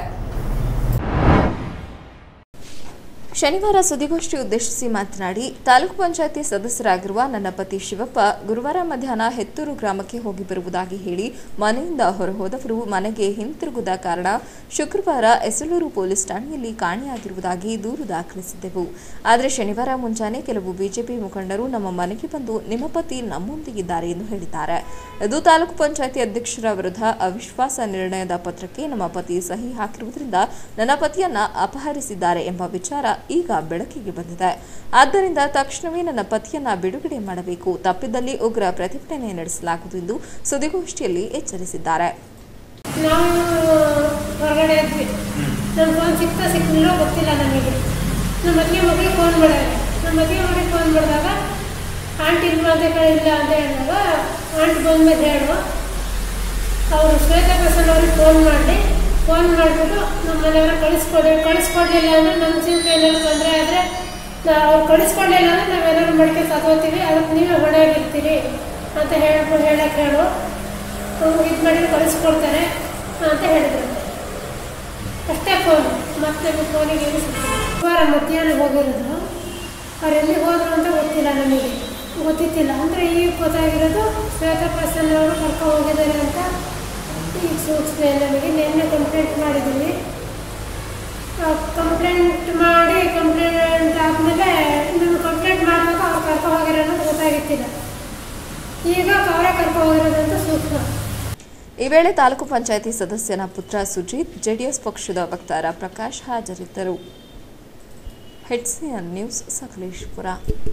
ಶನಿವಾರ ಸುದ್ದಿಗೋಷ್ಠಿ ಉದ್ದೇಶಿಸಿ ಮಾತನಾಡಿ ತಾಲೂಕು ಪಂಚಾಯತಿ ಸದಸ್ಯರಾಗಿರುವ ನನ್ನ ಪತಿ ಶಿವಪ್ಪ ಗುರುವಾರ ಮಧ್ಯಾಹ್ನ ಹೆತ್ತೂರು ಗ್ರಾಮಕ್ಕೆ ಹೋಗಿ ಬರುವುದಾಗಿ ಹೇಳಿ ಮನೆಯಿಂದ ಹೊರಹೋದವರು ಮನೆಗೆ ಹಿಂತಿರುಗುದ ಕಾರಣ ಶುಕ್ರವಾರ ಎಸಳೂರು ಪೊಲೀಸ್ ಠಾಣೆಯಲ್ಲಿ ಕಾಣೆಯಾಗಿರುವುದಾಗಿ ದೂರು ದಾಖಲಿಸಿದ್ದೆವು ಆದರೆ ಶನಿವಾರ ಮುಂಜಾನೆ ಕೆಲವು ಬಿಜೆಪಿ ಮುಖಂಡರು ನಮ್ಮ ಮನೆಗೆ ಬಂದು ನಿಮ್ಮ ಪತಿ ನಮ್ಮೊಂದಿಗಿದ್ದಾರೆ ಎಂದು ಹೇಳಿದ್ದಾರೆ ಇದು ತಾಲೂಕು ಪಂಚಾಯತಿ ಅಧ್ಯಕ್ಷರ ವಿರುದ್ಧ ಅವಿಶ್ವಾಸ ನಿರ್ಣಯದ ಪತ್ರಕ್ಕೆ ನಮ್ಮ ಪತಿ ಸಹಿ ಹಾಕಿರುವುದರಿಂದ ನನ್ನ ಪತಿಯನ್ನ ಅಪಹರಿಸಿದ್ದಾರೆ ಎಂಬ ವಿಚಾರ ಈಗ ಬೆಳಕಿಗೆ ಬಂದಿದೆ ಆದ್ದರಿಂದ ತಕ್ಷಣವೇ ನನ್ನ ಪತಿಯನ್ನ ಬಿಡುಗಡೆ ಮಾಡಬೇಕು ತಪ್ಪಿದ್ದಲ್ಲಿ ಉಗ್ರ ಪ್ರತಿಭಟನೆ ನಡೆಸಲಾಗುವುದು ಎಂದು ಸುದ್ದಿಗೋಷ್ಠಿಯಲ್ಲಿ ಎಚ್ಚರಿಸಿದ್ದಾರೆ ನಾವು ಹೊರಗಡೆ ಇದ್ವಿ ನಮ್ಮ ಫೋನ್ ಸಿಗ್ತಾ ಸಿಕ್ಕಿಲ್ಲೋ ಗೊತ್ತಿಲ್ಲ ನಮಗೆ ನಮ್ಮ ಮದುವೆ ಮಗಳಿಗೆ ಫೋನ್ ಮಾಡ್ಯಾರ ನಮ್ಮ ಮದುವೆ ಮಗಳಿಗೆ ಫೋನ್ ಮಾಡಿದಾಗ ಆಂಟಿ ಇಲ್ಲ ಅಂತ ಕಡೆ ಇಲ್ಲ ಅಂತ ಹೇಳಿದಾಗ ಆಂಟಿ ಬಂದ್ಮೇಲೆ ಹೇಳು ಅವರು ಶ್ವೇತಾ ಪ್ರಸನ್ನ ಅವ್ರಿಗೆ ಫೋನ್ ಮಾಡಿ ಫೋನ್ ಮಾಡಿಬಿಟ್ಟು ನಮ್ಮ ಮನೆಯವ್ರ ಕಳಿಸ್ಕೊಡಿ ಕಳಿಸ್ಕೊಡ್ಲಿಲ್ಲ ಅಂದರೆ ನಮ್ಮ ಜೀವಕ್ಕೆ ಏನಾದ್ರು ತೊಂದರೆ ಆದರೆ ಅವ್ರು ಕಳಿಸ್ಕೊಡ್ಲಿಲ್ಲ ಅಂದರೆ ನಾವೇನಾದ್ರು ಮಡಿಕೆ ಸತ್ತೋತೀವಿ ಅದಕ್ಕೆ ನೀವೇ ಹೊಣೆಯಾಗಿರ್ತೀರಿ ಅಂತ ಹೇಳ್ಬಿಟ್ಟು ಹೇಳಕ್ಕೆ ಹೇಳು ಇದು ಮಾಡಿ ಕಳಿಸ್ಕೊಡ್ತಾರೆ ಅಂತ ಹೇಳಿದ್ರು ಅಷ್ಟೇ ಫೋನ್ ಮತ್ತೆ ಫೋನಿಗೆ ಏನು ಸಿಕ್ಕಿಲ್ಲ. ವಾರ ಮಧ್ಯಾಹ್ನ ಹೋಗಿರೋದು ಅವ್ರು ಎಲ್ಲಿಗೆ ಹೋದ್ರು ಅಂತ ಗೊತ್ತಿಲ್ಲ ನಮಗೆ ಗೊತ್ತಿತ್ತಿಲ್ಲ ಅಂದರೆ ಈಗ ಗೊತ್ತಾಗಿರೋದು ಶ್ವೇತಾ ಪ್ರಸನ್ನ ಅವರು ಕರ್ಕೊಂಡು ಹೋಗಿದ್ದಾರೆ ಅಂತ ಈಗ ಸೂಚನೆ ನಮಗೆ ನಿನ್ನೆ ಕಂಪ್ಲೇಂಟ್ ಮಾಡಿದ್ದೀವಿ ಕಂಪ್ಲೇಂಟ್ ಮಾಡಿ ಕಂಪ್ಲೇಂಟ್ ಆದಮೇಲೆ ನಾವು ಕಂಪ್ಲೇಂಟ್ ಮಾಡುವಾಗ ಅವ್ರು ಕರ್ಕೊಂಡು ಹೋಗಿರೋ ಅನ್ನೋದು ಗೊತ್ತಾಗಿತ್ತಿಲ್ಲ ಈಗ ಅವರೇ ಕರ್ಕೊಂಡು ಹೋಗಿರೋದು ಅಂತ ಸೂಕ್ಷ್ಮ ಈ ವೇಳೆ ತಾಲೂಕು ಪಂಚಾಯಿತಿ ಸದಸ್ಯನ ಪುತ್ರ ಸುಜಿತ್ ಜೆಡಿಎಸ್ ಪಕ್ಷದ ವಕ್ತಾರ ಪ್ರಕಾಶ್ ಹಾಜರಿದ್ದರು ಹೆಡ್ಸಿಯನ್ ನ್ಯೂಸ್ ಸಕಲೇಶ್ಪುರ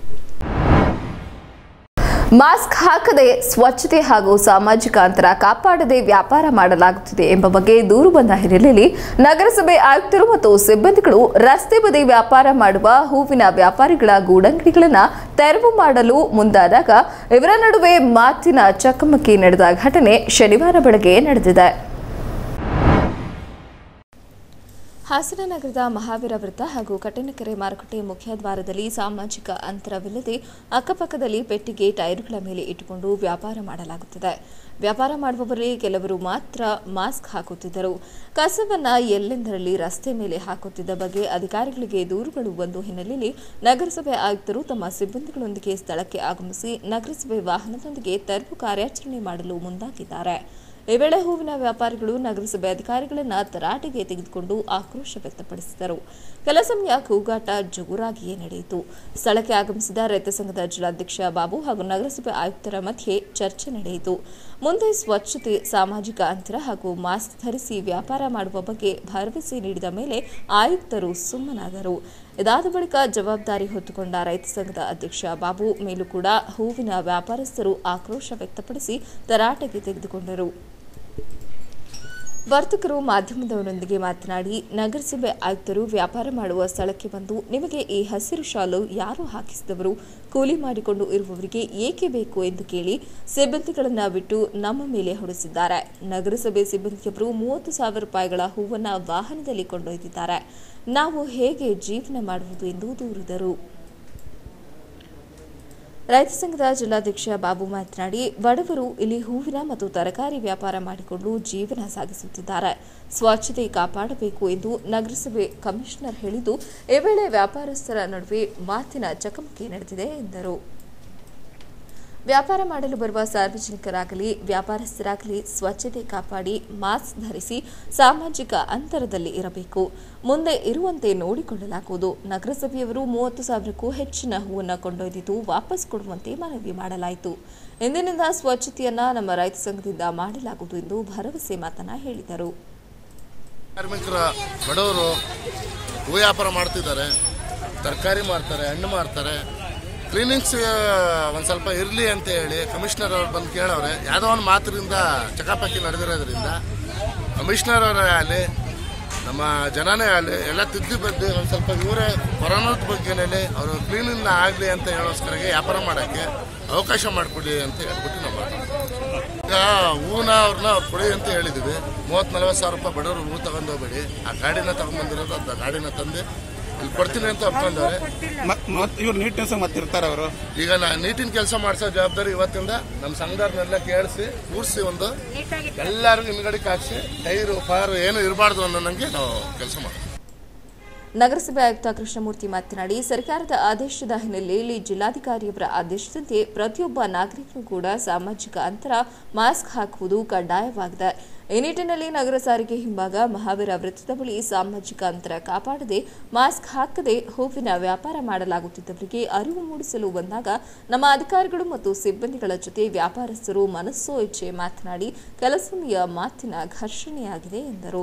ಮಾಸ್ಕ್ ಹಾಕದೆ ಸ್ವಚ್ಛತೆ ಹಾಗೂ ಸಾಮಾಜಿಕ ಅಂತರ ಕಾಪಾಡದೆ ವ್ಯಾಪಾರ ಮಾಡಲಾಗುತ್ತಿದೆ ಎಂಬ ಬಗ್ಗೆ ದೂರು ಬಂದ ಹಿನ್ನೆಲೆಯಲ್ಲಿ ನಗರಸಭೆ ಆಯುಕ್ತರು ಮತ್ತು ಸಿಬ್ಬಂದಿಗಳು ರಸ್ತೆ ಬದಿ ವ್ಯಾಪಾರ ಮಾಡುವ ಹೂವಿನ ವ್ಯಾಪಾರಿಗಳ ಗೂಡಂಗಡಿಗಳನ್ನು ತೆರವು ಮಾಡಲು ಮುಂದಾದಾಗ ಇವರ ನಡುವೆ ಮಾತಿನ ಚಕಮಕಿ ನಡೆದ ಘಟನೆ ಶನಿವಾರ ಬೆಳಗ್ಗೆ ನಡೆದಿದೆ ಹಾಸನ ನಗರದ ಮಹಾವೀರ ವೃತ್ತ ಹಾಗೂ ಕಟ್ಟೆನಕೆರೆ ಮಾರುಕಟ್ಟೆ ಮುಖ್ಯ ದ್ವಾರದಲ್ಲಿ ಸಾಮಾಜಿಕ ಅಂತರವಿಲ್ಲದೆ ಅಕ್ಕಪಕ್ಕದಲ್ಲಿ ಪೆಟ್ಟಿಗೆ ಟೈರುಗಳ ಮೇಲೆ ಇಟ್ಟುಕೊಂಡು ವ್ಯಾಪಾರ ಮಾಡಲಾಗುತ್ತಿದೆ ವ್ಯಾಪಾರ ಮಾಡುವವರಲ್ಲಿ ಕೆಲವರು ಮಾತ್ರ ಮಾಸ್ಕ್ ಹಾಕುತ್ತಿದ್ದರು ಕಸವನ್ನ ಎಲ್ಲೆಂದರಲ್ಲಿ ರಸ್ತೆ ಮೇಲೆ ಹಾಕುತ್ತಿದ್ದ ಬಗ್ಗೆ ಅಧಿಕಾರಿಗಳಿಗೆ ದೂರುಗಳು ಬಂದು ಹಿನ್ನೆಲೆಯಲ್ಲಿ ನಗರಸಭೆ ಆಯುಕ್ತರು ತಮ್ಮ ಸಿಬ್ಬಂದಿಗಳೊಂದಿಗೆ ಸ್ಥಳಕ್ಕೆ ಆಗಮಿಸಿ ನಗರಸಭೆ ವಾಹನದೊಂದಿಗೆ ತೆರವು ಕಾರ್ಯಾಚರಣೆ ಮಾಡಲು ಮುಂದಾಗಿದ್ದಾರೆ ಈ ವೇಳೆ ಹೂವಿನ ವ್ಯಾಪಾರಿಗಳು ನಗರಸಭೆ ಅಧಿಕಾರಿಗಳನ್ನ ತರಾಟೆಗೆ ತೆಗೆದುಕೊಂಡು ಆಕ್ರೋಶ ವ್ಯಕ್ತಪಡಿಸಿದರು ಕೆಲ ಸಮಯ ಕೂಗಾಟ ಜೋರಾಗಿಯೇ ನಡೆಯಿತು ಸ್ಥಳಕ್ಕೆ ಆಗಮಿಸಿದ ರೈತ ಸಂಘದ ಜಿಲ್ಲಾಧ್ಯಕ್ಷ ಬಾಬು ಹಾಗೂ ನಗರಸಭೆ ಆಯುಕ್ತರ ಮಧ್ಯೆ ಚರ್ಚೆ ನಡೆಯಿತು ಮುಂದೆ ಸ್ವಚ್ಛತೆ ಸಾಮಾಜಿಕ ಅಂತರ ಹಾಗೂ ಮಾಸ್ಕ್ ಧರಿಸಿ ವ್ಯಾಪಾರ ಮಾಡುವ ಬಗ್ಗೆ ಭರವಸೆ ನೀಡಿದ ಮೇಲೆ ಆಯುಕ್ತರು ಸುಮ್ಮನಾದರು ಇದಾದ ಬಳಿಕ ಜವಾಬ್ದಾರಿ ಹೊತ್ತುಕೊಂಡ ರೈತ ಸಂಘದ ಅಧ್ಯಕ್ಷ ಬಾಬು ಮೇಲೂ ಕೂಡ ಹೂವಿನ ವ್ಯಾಪಾರಸ್ಥರು ಆಕ್ರೋಶ ವ್ಯಕ್ತಪಡಿಸಿ ತರಾಟೆಗೆ ತೆಗೆದುಕೊಂಡರು ವರ್ತಕರು ಮಾಧ್ಯಮದವರೊಂದಿಗೆ ಮಾತನಾಡಿ ನಗರಸಭೆ ಆಯುಕ್ತರು ವ್ಯಾಪಾರ ಮಾಡುವ ಸ್ಥಳಕ್ಕೆ ಬಂದು ನಿಮಗೆ ಈ ಹಸಿರು ಶಾಲು ಯಾರು ಹಾಕಿಸಿದವರು ಕೂಲಿ ಮಾಡಿಕೊಂಡು ಇರುವವರಿಗೆ ಏಕೆ ಬೇಕು ಎಂದು ಕೇಳಿ ಸಿಬ್ಬಂದಿಗಳನ್ನ ಬಿಟ್ಟು ನಮ್ಮ ಮೇಲೆ ಹೊಡೆಸಿದ್ದಾರೆ ನಗರಸಭೆ ಸಿಬ್ಬಂದಿಯವರು ಮೂವತ್ತು ಸಾವಿರ ರೂಪಾಯಿಗಳ ಹೂವನ್ನ ವಾಹನದಲ್ಲಿ ಕೊಂಡೊಯ್ದಿದ್ದಾರೆ ನಾವು ಹೇಗೆ ಜೀವನ ಮಾಡುವುದು ಎಂದು ದೂರಿದರು ರೈತ ಸಂಘದ ಜಿಲ್ಲಾಧ್ಯಕ್ಷ ಬಾಬು ಮಾತನಾಡಿ ಬಡವರು ಇಲ್ಲಿ ಹೂವಿನ ಮತ್ತು ತರಕಾರಿ ವ್ಯಾಪಾರ ಮಾಡಿಕೊಂಡು ಜೀವನ ಸಾಗಿಸುತ್ತಿದ್ದಾರೆ ಸ್ವಚ್ಛತೆ ಕಾಪಾಡಬೇಕು ಎಂದು ನಗರಸಭೆ ಕಮಿಷನರ್ ಹೇಳಿದ್ದು ಈ ವೇಳೆ ವ್ಯಾಪಾರಸ್ಥರ ನಡುವೆ ಮಾತಿನ ಚಕಮಕಿ ನಡೆದಿದೆ ಎಂದರು ವ್ಯಾಪಾರ ಮಾಡಲು ಬರುವ ಸಾರ್ವಜನಿಕರಾಗಲಿ ವ್ಯಾಪಾರಸ್ಥರಾಗಲಿ ಸ್ವಚ್ಛತೆ ಕಾಪಾಡಿ ಮಾಸ್ಕ್ ಧರಿಸಿ ಸಾಮಾಜಿಕ ಅಂತರದಲ್ಲಿ ಇರಬೇಕು ಮುಂದೆ ಇರುವಂತೆ ನೋಡಿಕೊಳ್ಳಲಾಗುವುದು ನಗರಸಭೆಯವರು ಮೂವತ್ತು ಸಾವಿರಕ್ಕೂ ಹೆಚ್ಚಿನ ಹೂವನ್ನು ಕೊಂಡೊಯ್ದಿದ್ದು ವಾಪಸ್ ಕೊಡುವಂತೆ ಮನವಿ ಮಾಡಲಾಯಿತು ಇಂದಿನಿಂದ ಸ್ವಚ್ಛತೆಯನ್ನ ನಮ್ಮ ರೈತ ಸಂಘದಿಂದ ಮಾಡಲಾಗುವುದು ಎಂದು ಭರವಸೆ ಮಾತನ್ನ ಹೇಳಿದರು ಕಾರ್ಮಿಕರ ಬಡವರು ಹೂ ವ್ಯಾಪಾರ ಮಾಡ್ತಿದ್ದಾರೆ ತರಕಾರಿ ಮಾರ್ತಾರೆ ಹಣ್ಣು ಮಾರ್ತಾರೆ ಕ್ಲೀನಿಂಗ್ಸ್ ಒಂದು ಸ್ವಲ್ಪ ಇರಲಿ ಅಂತ ಹೇಳಿ ಕಮಿಷನರ್ ಅವ್ರು ಬಂದು ಕೇಳವ್ರೆ ಯಾವುದೋ ಒಂದು ಮಾತಿನಿಂದ ಚಕಾಪಕ್ಕಿ ನಡೆದಿರೋದ್ರಿಂದ ಕಮಿಷನರ್ ಅವರೇ ಆಗಲಿ ನಮ್ಮ ಜನನೇ ಅಲ್ಲಿ ಎಲ್ಲ ತಿದ್ದಿ ಬದ್ದು ಒಂದು ಸ್ವಲ್ಪ ಇವರೇ ಕೊರೋನಾದ ಬಗ್ಗೆನೇ ಅವರು ಕ್ಲೀನಿಂಗ್ ಆಗಲಿ ಅಂತ ಹೇಳೋಸ್ಕರಗೆ ವ್ಯಾಪಾರ ಮಾಡೋಕ್ಕೆ ಅವಕಾಶ ಮಾಡಿಕೊಡಿ ಅಂತ ಹೇಳ್ಬಿಟ್ಟು ನಾವು ಮಾತಾಡ್ತೀವಿ. ಈಗ ಹೂನ ಅವ್ರನ್ನ ಅವ್ರು ಕೊಡಿ ಅಂತ ಹೇಳಿದ್ವಿ ಮೂವತ್ತು ನಲ್ವತ್ತು ಸಾವಿರ ರೂಪಾಯಿ ಬಡವರು ಹೂ ತಗೊಂಡು ಹೋಗ್ಬೇಡಿ ಆ ಗಾಡಿನ ತಗೊಂಡ್ಬಂದಿರೋದು ಅದು ಗಾಡಿನ ತಂದು ಇಲ್ಲಿ ಕೊಡ್ತೀನಿ ಅಂತ ಒಪ್ಕೊಂಡವ್ರೆ ಇವ್ರು ನೀಟ್ನೆಸ್ ಮತ್ತಿರ್ತಾರ ಅವರು ಈಗ ನಾ ನೀಟಿನ ಕೆಲಸ ಮಾಡಿಸೋ ಜವಾಬ್ದಾರಿ ಇವತ್ತಿಂದ ನಮ್ಮ ಸಂಘದವ್ರನ್ನೆಲ್ಲ ಕೇಳಿಸಿ ಕೂರಿಸಿ ಒಂದು ಎಲ್ಲರಿಗೂ ಹಿಂದ್ಗಡೆಗೆ ಹಾಕ್ಸಿ ಟೈರು ಫಾರು ಏನು ಇರಬಾರ್ದು ಅನ್ನೋ ನಂಗೆ ನಾವು ಕೆಲಸ ಮಾಡ್ತೀವಿ ನಗರಸಭೆ ಆಯುಕ್ತ ಕೃಷ್ಣಮೂರ್ತಿ ಮಾತನಾಡಿ ಸರ್ಕಾರದ ಆದೇಶದ ಹಿನ್ನೆಲೆಯಲ್ಲಿ ಜಿಲ್ಲಾಧಿಕಾರಿಯವರ ಆದೇಶದಂತೆ ಪ್ರತಿಯೊಬ್ಬ ನಾಗರಿಕರು ಕೂಡ ಸಾಮಾಜಿಕ ಅಂತರ ಮಾಸ್ಕ್ ಹಾಕುವುದು ಕಡ್ಡಾಯವಾಗಿದೆ ಈ ನಿಟ್ಟಿನಲ್ಲಿ ನಗರ ಸಾರಿಗೆ ಹಿಂಭಾಗ ಮಹಾವೀರ ವೃತ್ತದ ಬಳಿ ಸಾಮಾಜಿಕ ಅಂತರ ಕಾಪಾಡದೆ ಮಾಸ್ಕ್ ಹಾಕದೆ ಹೂವಿನ ವ್ಯಾಪಾರ ಮಾಡಲಾಗುತ್ತಿದ್ದವರಿಗೆ ಅರಿವು ಮೂಡಿಸಲು ಬಂದಾಗ ನಮ್ಮ ಅಧಿಕಾರಿಗಳು ಮತ್ತು ಸಿಬ್ಬಂದಿಗಳ ಜೊತೆ ವ್ಯಾಪಾರಸ್ಥರು ಮನಸ್ಸೋ ಇಚ್ಛೆ ಮಾತನಾಡಿ ಕೆಲಸೊಂದಿಯ ಮಾತಿನ ಘರ್ಷಣೆಯಾಗಿದೆ ಎಂದರು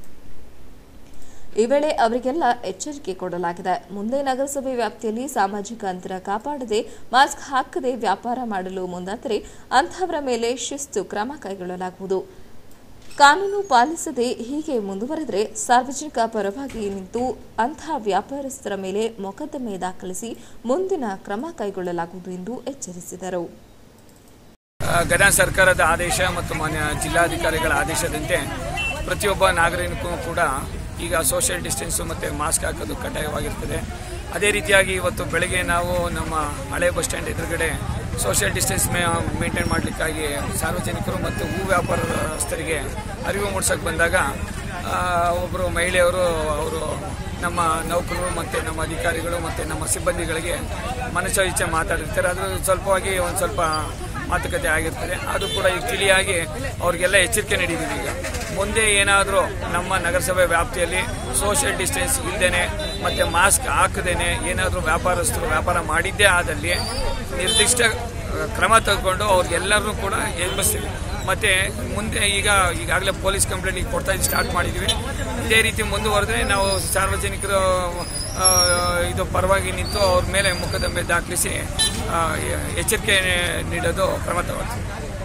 ಈ ವೇಳೆ ಅವರಿಗೆಲ್ಲ ಎಚ್ಚರಿಕೆ ಕೊಡಲಾಗಿದೆ ಮುಂದೆ ನಗರಸಭೆ ವ್ಯಾಪ್ತಿಯಲ್ಲಿ ಸಾಮಾಜಿಕ ಅಂತರ ಕಾಪಾಡದೆ ಮಾಸ್ಕ್ ಹಾಕದೆ ವ್ಯಾಪಾರ ಮಾಡಲು ಮುಂದಾದರೆ ಅಂತಹವರ ಮೇಲೆ ಶಿಸ್ತು ಕ್ರಮ ಕೈಗೊಳ್ಳಲಾಗುವುದು ಕಾನೂನು ಪಾಲಿಸದೆ ಹೀಗೆ ಮುಂದುವರೆದರೆ ಸಾರ್ವಜನಿಕ ಪರವಾಗಿ ನಿಂತು ಅಂತಹ ವ್ಯಾಪಾರಸ್ಥರ ಮೇಲೆ ಮೊಕದ್ದಮೆ ದಾಖಲಿಸಿ ಮುಂದಿನ ಕ್ರಮ ಕೈಗೊಳ್ಳಲಾಗುವುದು ಎಂದು ಎಚ್ಚರಿಸಿದರು ಆ, ಗದಗ ಸರ್ಕಾರದ ಆದೇಶ ಮತ್ತು ಮಾನ್ಯ ಜಿಲ್ಲಾಧಿಕಾರಿಗಳ ಆದೇಶದಂತೆ ಪ್ರತಿಯೊಬ್ಬ ನಾಗರಿಕನೂ ಕೂಡ ಈಗ ಸೋಷಿಯಲ್ ಡಿಸ್ಟೆನ್ಸು ಮತ್ತು ಮಾಸ್ಕ್ ಹಾಕೋದು ಕಡ್ಡಾಯವಾಗಿರ್ತದೆ ಅದೇ ರೀತಿಯಾಗಿ ಇವತ್ತು ಬೆಳಗ್ಗೆ ನಾವು ನಮ್ಮ ಹಳೆ ಬಸ್ ಸ್ಟ್ಯಾಂಡ್ ಎದುರುಗಡೆ ಸೋಷಿಯಲ್ ಡಿಸ್ಟೆನ್ಸ್ ಮೇಂಟೈನ್ ಮಾಡಲಿಕ್ಕಾಗಿ ಸಾರ್ವಜನಿಕರು ಮತ್ತು ಹೂ ವ್ಯಾಪಾರಸ್ಥರಿಗೆ ಅರಿವು ಮೂಡಿಸೋಕೆ ಬಂದಾಗ ಒಬ್ಬರು ಮಹಿಳೆಯವರು ಅವರು ನಮ್ಮ ನೌಕರರು ಮತ್ತು ನಮ್ಮ ಅಧಿಕಾರಿಗಳು ಮತ್ತು ನಮ್ಮ ಸಿಬ್ಬಂದಿಗಳಿಗೆ ಮನಸ್ಸೋ ಇಚ್ಛೆ ಮಾತಾಡಿರ್ತಾರೆ ಅದ್ರ ಸ್ವಲ್ಪವಾಗಿ ಒಂದು ಸ್ವಲ್ಪ ಮಾತುಕತೆ ಆಗಿರ್ತದೆ ಅದು ಕೂಡ ಈಗ ತಿಳಿಯಾಗಿ ಅವ್ರಿಗೆಲ್ಲ ಎಚ್ಚರಿಕೆ ನೀಡಿದ್ದೀವಿ ಈಗ ಮುಂದೆ ಏನಾದರೂ ನಮ್ಮ ನಗರಸಭೆ ವ್ಯಾಪ್ತಿಯಲ್ಲಿ ಸೋಷಿಯಲ್ ಡಿಸ್ಟೆನ್ಸ್ ಇಲ್ಲದೇನೆ ಮತ್ತು ಮಾಸ್ಕ್ ಹಾಕದೇನೆ ಏನಾದರೂ ವ್ಯಾಪಾರಸ್ಥರು ವ್ಯಾಪಾರ ಮಾಡಿದ್ದೇ ಆದಲ್ಲಿ ನಿರ್ದಿಷ್ಟ ಕ್ರಮ ತೆಗೆದುಕೊಂಡು ಅವ್ರಿಗೆಲ್ಲರೂ ಕೂಡ ಎಬ್ಬಿಸ್ತೀವಿ ಮತ್ತು ಮುಂದೆ ಈಗ ಈಗಾಗಲೇ ಪೊಲೀಸ್ ಕಂಪ್ಲೇಂಟ್ ಈಗ ಕೊಡ್ತಾ ಸ್ಟಾರ್ಟ್ ಮಾಡಿದ್ದೀವಿ ಇದೇ ರೀತಿ ಮುಂದುವರೆದ್ರೆ ನಾವು ಸಾರ್ವಜನಿಕರು ಆ, ಇದು ಪರವಾಗಿ ನಿಂತು ಅವ್ರ ಮೇಲೆ ಮೊಕದ್ದಮೆ ದಾಖಲಿಸಿ ಆ, ಎಚ್ಚರಿಕೆ ನೀಡೋದು ಕ್ರಮ ತಗೊಳ್ತೀವಿ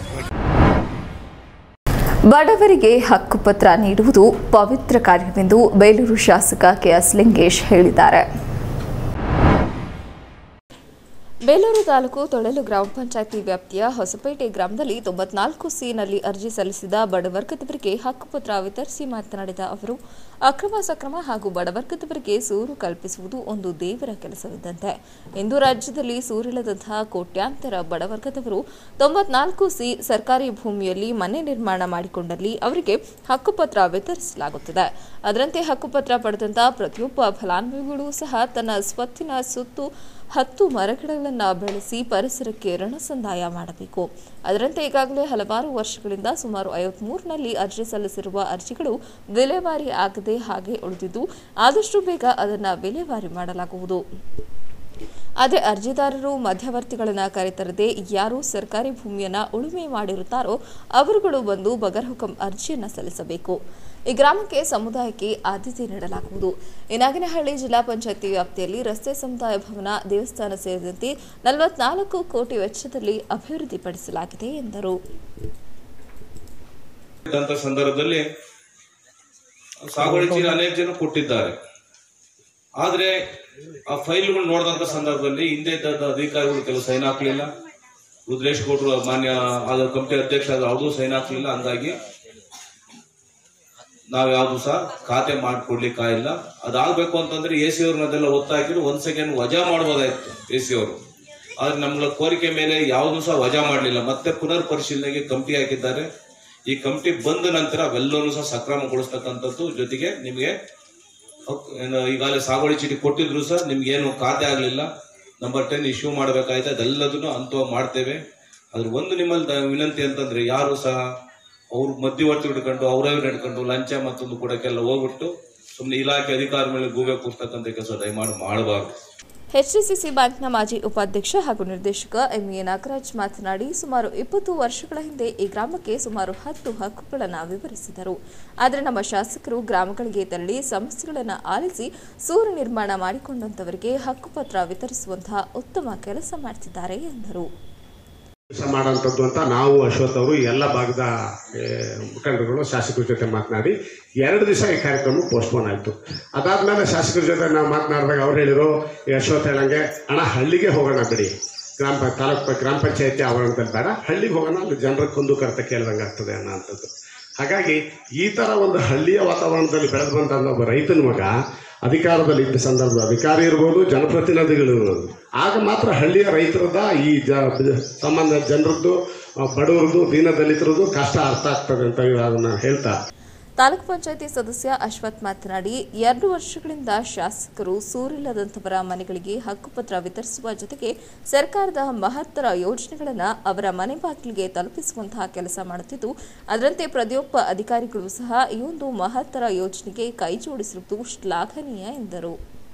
ಬಡವರಿಗೆ ಹಕ್ಕುಪತ್ರ ನೀಡುವುದು ಪವಿತ್ರ ಕಾರ್ಯವೆಂದು ಬೇಲೂರು ಶಾಸಕ ಕೆಎಸ್ ಲಿಂಗೇಶ್ ಹೇಳಿದ್ದಾರೆ ಬೇಲೂರು ತಾಲೂಕು ತೊಳಲು ಗ್ರಾಮ ಪಂಚಾಯಿತಿ ವ್ಯಾಪ್ತಿಯ ಹೊಸಪೇಟೆ ಗ್ರಾಮದಲ್ಲಿ ತೊಂಬತ್ನಾಲ್ಕು ಸಿನಲ್ಲಿ ಅರ್ಜಿ ಸಲ್ಲಿಸಿದ ಬಡವರ್ಗದವರಿಗೆ ಹಕ್ಕುಪತ್ರ ವಿತರಿಸಿ ಮಾತನಾಡಿದ ಅವರು ಅಕ್ರಮ ಸಕ್ರಮ ಹಾಗೂ ಬಡವರ್ಗದವರಿಗೆ ಸೂರು ಕಲ್ಪಿಸುವುದು ಒಂದು ದೇವರ ಕೆಲಸವಿದ್ದಂತೆ ಇಂದು ರಾಜ್ಯದಲ್ಲಿ ಸೂರಿಲ್ಲದಂತಹ ಕೋಟ್ಯಾಂತರ ಬಡವರ್ಗದವರು ತೊಂಬತ್ನಾಲ್ಕು ಸಿ ಸರ್ಕಾರಿ ಭೂಮಿಯಲ್ಲಿ ಮನೆ ನಿರ್ಮಾಣ ಮಾಡಿಕೊಂಡಲ್ಲಿ ಅವರಿಗೆ ಹಕ್ಕುಪತ್ರ ವಿತರಿಸಲಾಗುತ್ತದೆ ಅದರಂತೆ ಹಕ್ಕುಪತ್ರ ಪಡೆದಂತಹ ಪ್ರತಿಯೊಬ್ಬ ಫಲಾನುಭವಿಗಳು ಸಹ ತನ್ನ ಸ್ವತ್ತಿನ ಸುತ್ತು ಹತ್ತು ಮರಗಿಡಗಳನ್ನು ಬೆಳೆಸಿ ಪರಿಸರಕ್ಕೆ ಋಣ ಸಂದಾಯ ಮಾಡಬೇಕು ಅದರಂತೆ ಈಗಾಗಲೇ ಹಲವಾರು ವರ್ಷಗಳಿಂದ ಸುಮಾರು ಐವತ್ಮೂರನಲ್ಲಿ ಅರ್ಜಿ ಸಲ್ಲಿಸಿರುವ ಅರ್ಜಿಗಳು ವಿಲೇವಾರಿ ಆಗದೆ ಹಾಗೆ ಉಳಿದಿದ್ದು ಆದಷ್ಟು ಬೇಗ ಅದನ್ನು ವಿಲೇವಾರಿ ಮಾಡಲಾಗುವುದು ಆದರೆ ಅರ್ಜಿದಾರರು ಮಧ್ಯವರ್ತಿಗಳನ್ನ ಕರೆತರದೆ ಯಾರು ಸರ್ಕಾರಿ ಭೂಮಿಯನ್ನ ಉಳುಮೆ ಮಾಡಿರುತ್ತಾರೋ ಅವರುಗಳು ಬಂದು ಬಗರ್ಹುಕಂ ಅರ್ಜಿಯನ್ನ ಸಲ್ಲಿಸಬೇಕು ಈ ಗ್ರಾಮಕ್ಕೆ ಸಮುದಾಯಕ್ಕೆ ಆದ್ಯತೆ ನೀಡಲಾಗುವುದು ಈ ನಾಗನಹಳ್ಳಿ ಜಿಲ್ಲಾ ಪಂಚಾಯತಿ ವ್ಯಾಪ್ತಿಯಲ್ಲಿ ರಸ್ತೆ ಸಮುದಾಯ ಭವನ ದೇವಸ್ಥಾನ ಸೇರಿದಂತೆ ನಲವತ್ನಾಲ್ಕು ಕೋಟಿ ವೆಚ್ಚದಲ್ಲಿ ಅಭಿವೃದ್ಧಿಪಡಿಸಲಾಗಿದೆ ಎಂದರು ಇದ್ದಂತ ಸಂದರ್ಭದಲ್ಲಿ ಸಾಗುವಳಿ ಚೀಲ ಅನೇಕ ಜನ ಕೊಟ್ಟಿದ್ದಾರೆ ಆದ್ರೆ ಆ ಫೈಲ್ಗಳು ನೋಡಿದಂತ ಸಂದರ್ಭದಲ್ಲಿ ಹಿಂದೆ ಇದ್ದ ಅಧಿಕಾರಿಗಳು ಕೆಲವು ಸೈನ್ ಹಾಕ್ಲಿಲ್ಲ ರುದ್ರೇಶ್ ಗೌಡ್ರು ಮಾನ್ಯ ಆದ ಕಂಪನಿ ಅಧ್ಯಕ್ಷ ಆದ ಅವ್ರದ್ದು ಸೈನ್ ಹಾಕ್ಲಿಲ್ಲ ಹಂಗಾಗಿ ನಾವ್ ಯಾವ್ದು ಸಹ ಖಾತೆ ಮಾಡ್ಕೊಡ್ಲಿಕ್ಕಾಗಿಲ್ಲ ಅದಾಗ್ಬೇಕು ಅಂತಂದ್ರೆ ಎ ಸಿ ಅವ್ರನ್ನದೆಲ್ಲ ಒತ್ತಾಕಿದ್ರು ಒಂದ್ ಸೆಕೆಂಡ್ ವಜಾ ಮಾಡ್ಬೋದಾಯ್ತು ಎ ಸಿ ಅವರು ಆದ್ರೆ ನಮ್ಗಳ ಕೋರಿಕೆ ಮೇಲೆ ಯಾವ್ದು ಸಹ ವಜಾ ಮಾಡ್ಲಿಲ್ಲ ಮತ್ತೆ ಪುನರ್ ಪರಿಶೀಲನೆಗೆ ಕಮಿಟಿ ಹಾಕಿದ್ದಾರೆ ಈ ಕಮಿಟಿ ಬಂದ ನಂತರ ಅವೆಲ್ಲವೂ ಸಹ ಸಕ್ರಮಗೊಳಿಸ್ತಕ್ಕಂಥದ್ದು ಜೊತೆಗೆ ನಿಮಗೆ ಹಕ್- ಏನು ಈಗಾಗಲೇ ಸಾಗುವಳಿ ಚೀಟಿ ಕೊಟ್ಟಿದ್ರು ಸಹ ನಿಮ್ಗೆ ಏನು ಖಾತೆ ಆಗ್ಲಿಲ್ಲ ನಂಬರ್ ಟೆನ್ ಇಶ್ಯೂ ಮಾಡಬೇಕಾಯ್ತು ಅದೆಲ್ಲದನ್ನು ಹಂತವಾಗಿ ಮಾಡ್ತೇವೆ ಅದ್ರ ಒಂದು ನಿಮ್ಮಲ್ಲಿ ದ- ವಿನಂತಿ ಅಂತಂದ್ರೆ ಯಾರು ಸಹ ಅವ್ರು ಮಧ್ಯವರ್ತಿ ಹಿಡ್ಕೊಂಡು ಅವರೇ ನಡ್ಕೊಂಡು ಲಂಚ ಮತ್ತೊಂದು ಕೊಡಕ್ಕೆಲ್ಲ ಹೋಗ್ಬಿಟ್ಟು ಸುಮ್ಮನೆ ಇಲಾಖೆ ಅಧಿಕಾರ ಮೇಲೆ ಗೂಬೆ ಕೂರ್ತಕ್ಕಂಥ ಕೆಲಸ ದಯಮಾಡಿ ಮಾಡಬಾರ್ದು ಎಚ್ಡಿಸಿಸಿ ಬ್ಯಾಂಕ್ನ ಮಾಜಿ ಉಪಾಧ್ಯಕ್ಷ ಹಾಗೂ ನಿರ್ದೇಶಕ ಎಂಎ ನಾಗರಾಜ್ ಮಾತನಾಡಿ ಸುಮಾರು ಇಪ್ಪತ್ತು ವರ್ಷಗಳ ಹಿಂದೆ ಈ ಗ್ರಾಮಕ್ಕೆ ಸುಮಾರು ಹತ್ತು ಹಕ್ಕುಗಳನ್ನು ವಿವರಿಸಿದರು ಆದರೆ ನಮ್ಮ ಶಾಸಕರು ಗ್ರಾಮಗಳಿಗೆ ತೆರಳಿ ಸಮಸ್ಯೆಗಳನ್ನು ಆಲಿಸಿ ಸೂರು ನಿರ್ಮಾಣ ಮಾಡಿಕೊಂಡಂತವರಿಗೆ ಹಕ್ಕುಪತ್ರ ವಿತರಿಸುವಂತಹ ಉತ್ತಮ ಕೆಲಸ ಮಾಡುತ್ತಿದ್ದಾರೆ ಎಂದರು ಕೆಲಸ ಮಾಡೋಂಥದ್ದು ಅಂತ ನಾವು ಅಶ್ವಥ್ ಅವರು ಎಲ್ಲ ಭಾಗದ ಏ, ಮುಖಂಡರುಗಳು ಶಾಸಕರ ಜೊತೆ ಮಾತನಾಡಿ ಎರಡು ದಿವಸ ಈ ಕಾರ್ಯಕ್ರಮ ಪೋಸ್ಟ್ಪೋನ್ ಆಯಿತು ಅದಾದಮೇಲೆ ಶಾಸಕರ ಜೊತೆ ನಾವು ಮಾತನಾಡಿದಾಗ ಅವ್ರು ಹೇಳಿದರು ಈ ಅಶ್ವಥ್ ಹೇಳಂಗೆ ಅಣ್ಣ ಹಳ್ಳಿಗೆ ಹೋಗೋಣ ಬಿಡಿ ಗ್ರಾಮ ಪ- ತಾಲೂಕು ಪ- ಗ್ರಾಮ ಪಂಚಾಯತಿ ಆವರಣದಲ್ಲಿ ಬೇಡ ಹಳ್ಳಿಗೆ ಹೋಗೋಣ ಅಲ್ಲಿ ಜನರ ಕುಂದು ಕರ್ತ ಕೇಳ್ದಂಗೆ ಆಗ್ತದೆ ಅನ್ನೋ ಅಂಥದ್ದು ಹಾಗಾಗಿ ಈ ಥರ ಒಂದು ಹಳ್ಳಿಯ ವಾತಾವರಣದಲ್ಲಿ ಬೆಳೆದು ಬಂದ ಒಬ್ಬ ರೈತನ ಮಗ ಅಧಿಕಾರದಲ್ಲಿ ಇದ್ದ ಸಂದರ್ಭ ಅಧಿಕಾರಿ ಇರ್ಬೋದು ಜನಪ್ರತಿನಿಧಿಗಳು ಇರ್ಬೋದು ಆಗ ಮಾತ್ರ ಹಳ್ಳಿಯ ರೈತರದ ಈ ಜ ಸಂಬಂಧ ಜನರದ್ದು ಆ, ಬಡವರದ್ದು ದೀನದಲಿತರದ್ದು ಕಷ್ಟ ಅರ್ಥ ಆಗ್ತದೆ ಅಂತ ಅದನ್ನು ಹೇಳ್ತಾ ತಾಲೂಕು ಪಂಚಾಯಿತಿ ಸದಸ್ಯ ಅಶ್ವಥ್ ಮಾತನಾಡಿ ಎರಡು ವರ್ಷಗಳಿಂದ ಶಾಸಕರು ಸೂರಿಲ್ಲದಂತವರ ಮನೆಗಳಿಗೆ ಹಕ್ಕುಪತ್ರ ವಿತರಿಸುವ ಜೊತೆಗೆ ಸರ್ಕಾರದ ಮಹತ್ತರ ಯೋಜನೆಗಳನ್ನು ಅವರ ಮನೆ ಬಾಗಿಲಿಗೆ ತಲುಪಿಸುವಂತಹ ಕೆಲಸ ಮಾಡುತ್ತಿದ್ದು ಅದರಂತೆ ಪ್ರತಿಯೊಬ್ಬ ಅಧಿಕಾರಿಗಳು ಸಹ ಈ ಒಂದು ಮಹತ್ತರ ಯೋಜನೆಗೆ ಕೈ ಜೋಡಿಸಿರುವುದು ಶ್ಲಾಘನೀಯ ಎಂದರು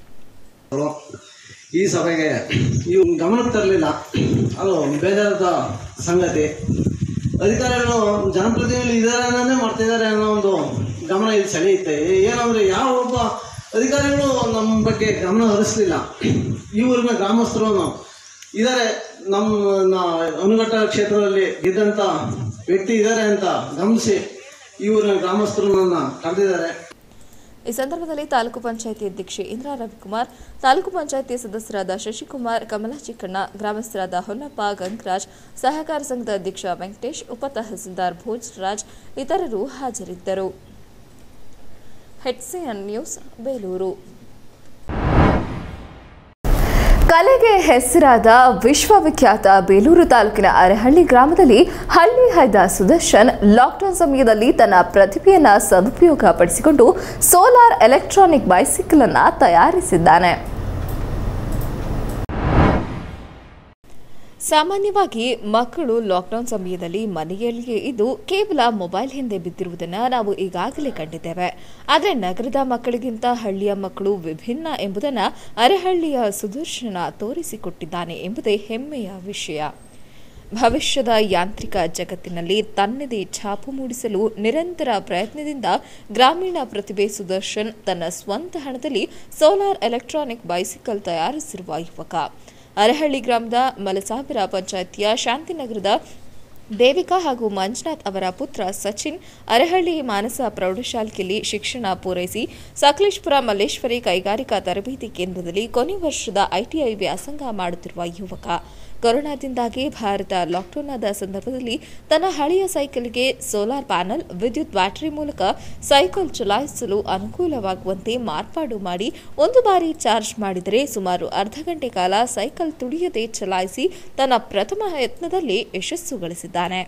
ಈ ಸಭೆಗೆ ಇವು ಗಮನಕ್ಕೆ ತರಲಿಲ್ಲ ಅದು ಬೇಜಾರದ ಸಂಗತಿ ಅಧಿಕಾರಿಗಳು ಜನಪ್ರತಿನಿಧಿಗಳು ಇದಾರೆ ಮಾಡ್ತಿದ್ದಾರೆ ಅನ್ನೋ ಒಂದು ಗಮನ ಇಲ್ಲಿ ಸೆಳೆಯುತ್ತೆ ಏನಂದರೆ ಯಾವ ಒಬ್ಬ ಅಧಿಕಾರಿಗಳು ನಮ್ಮ ಬಗ್ಗೆ ಗಮನ ಹರಿಸಲಿಲ್ಲ ಈ ಊರಿನ ಗ್ರಾಮಸ್ಥರು ಇದ್ದಾರೆ ನಮ್ಮ ಅನುಘಟ್ಟ ಕ್ಷೇತ್ರದಲ್ಲಿ ಗೆದ್ದಂಥ ವ್ಯಕ್ತಿ ಇದ್ದಾರೆ ಅಂತ ಗಮನಿಸಿ ಈ ಊರಿನ ಗ್ರಾಮಸ್ಥರು ನನ್ನ ಕರೆದಿದ್ದಾರೆ ಈ ಸಂದರ್ಭದಲ್ಲಿ ತಾಲೂಕು ಪಂಚಾಯಿತಿ ಅಧ್ಯಕ್ಷೆ ಇಂದಿರಾ ರವಿಕುಮಾರ್ ತಾಲೂಕು ಪಂಚಾಯಿತಿ ಸದಸ್ಯರಾದ ಶಶಿಕುಮಾರ್ ಕಮಲಾ ಚಿಕ್ಕಣ್ಣ ಗ್ರಾಮಸ್ಥರಾದ ಹೊನ್ನಪ್ಪ ಗಂಗರಾಜ್ ಸಹಕಾರ ಸಂಘದ ಅಧ್ಯಕ್ಷ ವೆಂಕಟೇಶ್ ಉಪ ತಹಸೀಲ್ದಾರ್ ಭೋಜರಾಜ್ ಇತರರು ಹಾಜರಿದ್ದರು ಹೆಚ್ಸಿಎನ್ ನ್ಯೂಸ್ ಬೇಲೂರು ಕಲೆಗೆ ಹೆಸರಾದ ವಿಶ್ವವಿಖ್ಯಾತ ಬೇಲೂರು ತಾಲೂಕಿನ ಅರೆಹಳ್ಳಿ ಗ್ರಾಮದಲ್ಲಿ ಹಳ್ಳಿ ಹೈದ ಸುದರ್ಶನ್ ಲಾಕ್ಡೌನ್ ಸಮಯದಲ್ಲಿ ತನ್ನ ಪ್ರತಿಭೆಯನ್ನ ಸದುಪಯೋಗ ಪಡಿಸಿಕೊಂಡು ಸೋಲಾರ್ ಎಲೆಕ್ಟ್ರಾನಿಕ್ ಬೈಸಿಕಲ್ ಅನ್ನ ತಯಾರಿಸಿದ್ದಾನೆ ಸಾಮಾನ್ಯವಾಗಿ ಮಕ್ಕಳು ಲಾಕ್ಡೌನ್ ಸಮಯದಲ್ಲಿ ಮನೆಯಲ್ಲಿಯೇ ಇದ್ದು ಕೇವಲ ಮೊಬೈಲ್ ಹಿಂದೆ ಬಿದ್ದಿರುವುದನ್ನು ನಾವು ಈಗಾಗಲೇ ಕಂಡಿದ್ದೇವೆ ಆದರೆ ನಗರದ ಮಕ್ಕಳಿಗಿಂತ ಹಳ್ಳಿಯ ಮಕ್ಕಳು ವಿಭಿನ್ನ ಎಂಬುದನ್ನು ಅರೆಹಳ್ಳಿಯ ಸುದರ್ಶನ ತೋರಿಸಿಕೊಟ್ಟಿದ್ದಾನೆ ಎಂಬುದೇ ಹೆಮ್ಮೆಯ ವಿಷಯ ಭವಿಷ್ಯದ ಯಾಂತ್ರಿಕ ಜಗತ್ತಿನಲ್ಲಿ ತನ್ನದೇ ಛಾಪು ಮೂಡಿಸಲು ನಿರಂತರ ಪ್ರಯತ್ನದಿಂದ ಗ್ರಾಮೀಣ ಪ್ರತಿಭೆ ಸುದರ್ಶನ್ ತನ್ನ ಸ್ವಂತ ಹಣದಲ್ಲಿ ಸೋಲಾರ್ ಎಲೆಕ್ಟ್ರಾನಿಕ್ ಬೈಸಿಕಲ್ ತಯಾರಿಸಿರುವ ಯುವಕ ಅರಹಳ್ಳಿ ಗ್ರಾಮದ ಮಲಸಾಬಿರ ಪಂಚಾಯತಿಯ ಶಾಂತಿನಗರದ ದೇವಿಕಾ ಹಾಗೂ ಮಂಜುನಾಥ್ ಅವರ ಪುತ್ರ ಸಚಿನ್ ಅರಹಳ್ಳಿ ಮಾನಸ ಪ್ರೌಢಶಾಲೆಯಲ್ಲಿ ಶಿಕ್ಷಣ ಪೂರೈಸಿ ಸಕಲೇಶ್ಪುರ ಮಲ್ಲೇಶ್ವರಿ ಕೈಗಾರಿಕಾ ತರಬೇತಿ ಕೇಂದ್ರದಲ್ಲಿ ಕೊನೆ ವರ್ಷದ ಐಟಿಐ ವ್ಯಾಸಂಗ ಮಾಡುತ್ತಿರುವ ಯುವಕ ಕೊರೋನಾದಿಂದಾಗಿ ಭಾರತ ಲಾಕ್ಡೌನ್ ಆದ ಸಂದರ್ಭದಲ್ಲಿ ತನ್ನ ಹಳೆಯ ಸೈಕಲ್ಗೆ ಸೋಲಾರ್ ಪ್ಯಾನೆಲ್ ವಿದ್ಯುತ್ ಬ್ಯಾಟರಿ ಮೂಲಕ ಸೈಕಲ್ ಚಲಾಯಿಸಲು ಅನುಕೂಲವಾಗುವಂತೆ ಮಾರ್ಪಾಡು ಮಾಡಿ ಒಂದು ಬಾರಿ ಚಾರ್ಜ್ ಮಾಡಿದರೆ ಸುಮಾರು ಅರ್ಧ ಗಂಟೆ ಕಾಲ ಸೈಕಲ್ ತುಳಿಯದೆ ಚಲಾಯಿಸಿ ತನ್ನ ಪ್ರಥಮ ಯತ್ನದಲ್ಲಿ ಯಶಸ್ಸು ಗಳಿಸಿದ್ದಾನೆ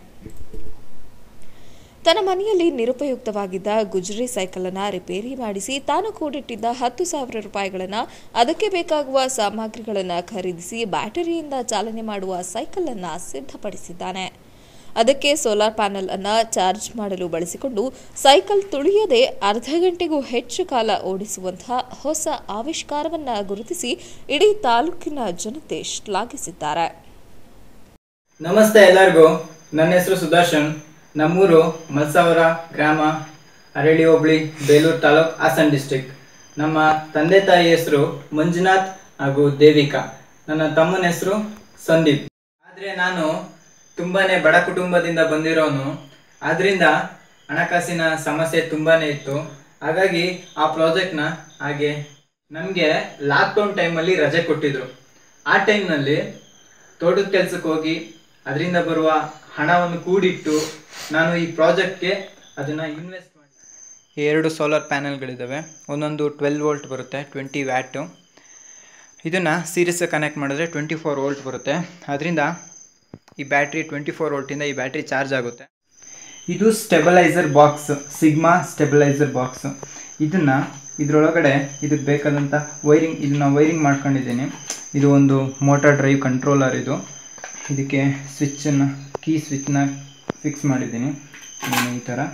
ತನ್ನ ಮನೆಯಲ್ಲಿ ನಿರುಪಯುಕ್ತವಾಗಿದ್ದ ಗುಜರಿ ಸೈಕಲ್ ಅನ್ನ ರಿಪೇರಿ ಮಾಡಿಸಿ ತಾನು ಕೂಡಿಟ್ಟಿದ್ದ ಹತ್ತು ಸಾವಿರ ರೂಪಾಯಿಗಳನ್ನು ಅದಕ್ಕೆ ಬೇಕಾಗುವ ಸಾಮಗ್ರಿಗಳನ್ನು ಖರೀದಿಸಿ ಬ್ಯಾಟರಿಯಿಂದ ಚಾಲನೆ ಮಾಡುವ ಸೈಕಲ್ ಅನ್ನ ಸಿದ್ಧಪಡಿಸಿದ್ದಾನೆ ಅದಕ್ಕೆ ಸೋಲಾರ್ ಪ್ಯಾನೆಲ್ ಅನ್ನ ಚಾರ್ಜ್ ಮಾಡಲು ಬಳಸಿಕೊಂಡು ಸೈಕಲ್ ತುಳಿಯದೆ ಅರ್ಧ ಗಂಟೆಗೂ ಹೆಚ್ಚು ಕಾಲ ಓಡಿಸುವಂತಹ ಹೊಸ ಆವಿಷ್ಕಾರವನ್ನ ಗುರುತಿಸಿ ಇಡೀ ತಾಲೂಕಿನ ಜನತೆ ಶ್ಲಾಘಿಸಿದ್ದಾರೆ ನಮಸ್ತೆ ಎಲ್ಲರಿಗೂ ನನ್ನ ಹೆಸರು ಸುದರ್ಶನ್ ನಮ್ಮೂರು ಮಲ್ಸಾವರ ಗ್ರಾಮ ಅರಳಿ ಹೋಬಳಿ ಬೇಲೂರು ತಾಲೂಕ್ ಹಾಸನ್ ಡಿಸ್ಟಿಕ್ ನಮ್ಮ ತಂದೆ ತಾಯಿ ಹೆಸರು ಮಂಜುನಾಥ್ ಹಾಗೂ ದೇವಿಕಾ ನನ್ನ ತಮ್ಮನ ಹೆಸರು ಸಂದೀಪ್ ಆದರೆ ನಾನು ತುಂಬಾನೇ ಬಡ ಕುಟುಂಬದಿಂದ ಬಂದಿರೋನು ಆದ್ರಿಂದ ಹಣಕಾಸಿನ ಸಮಸ್ಯೆ ತುಂಬಾನೇ ಇತ್ತು ಹಾಗಾಗಿ ಆ ಪ್ರಾಜೆಕ್ಟ್ನ ಹಾಗೆ ನಮಗೆ ಲಾಕ್ಡೌನ್ ಟೈಮಲ್ಲಿ ರಜೆ ಕೊಟ್ಟಿದ್ರು ಆ ಟೈಮ್ನಲ್ಲಿ ತೋಟದ ಕೆಲಸಕ್ಕೆ ಹೋಗಿ ಅದರಿಂದ ಬರುವ ಹಣವನ್ನು ಕೂಡಿಟ್ಟು ನಾನು ಈ ಪ್ರಾಜೆಕ್ಟ್ಗೆ ಅದನ್ನು ಇನ್ವೆಸ್ಟ್ ಮಾಡಿ ಎರಡು ಸೋಲಾರ್ ಪ್ಯಾನೆಲ್ಗಳಿದ್ದಾವೆ ಒಂದೊಂದು ಟ್ವೆಲ್ ವೋಲ್ಟ್ ಬರುತ್ತೆ ಟ್ವೆಂಟಿ ವ್ಯಾಟು ಇದನ್ನು ಸೀರೀಸ್ ಕನೆಕ್ಟ್ ಮಾಡಿದ್ರೆ ಟ್ವೆಂಟಿ ಫೋರ್ ವೋಲ್ಟ್ ಬರುತ್ತೆ ಅದರಿಂದ ಈ ಬ್ಯಾಟ್ರಿ ಟ್ವೆಂಟಿ ಫೋರ್ ವೋಲ್ಟಿಂದ ಈ ಬ್ಯಾಟ್ರಿ ಚಾರ್ಜ್ ಆಗುತ್ತೆ ಇದು stabiliser box Sigma stabiliser box ಇದನ್ನು ಇದರೊಳಗಡೆ ಇದಕ್ಕೆ ಬೇಕಾದಂಥ ವೈರಿಂಗ್ ಇದನ್ನ ವೈರಿಂಗ್ ಮಾಡ್ಕೊಂಡಿದ್ದೀನಿ ಇದು ಒಂದು ಮೋಟಾರ್ ಡ್ರೈವ್ ಕಂಟ್ರೋಲರ್ ಇದು ಇದಕ್ಕೆ ಸ್ವಿಚ್ಚನ್ನು ಕೀ ಸ್ವಿಚ್ನ ಫಿಕ್ಸ್ ಮಾಡಿದ್ದೀನಿ ಇದನ್ನ ಈ ಥರ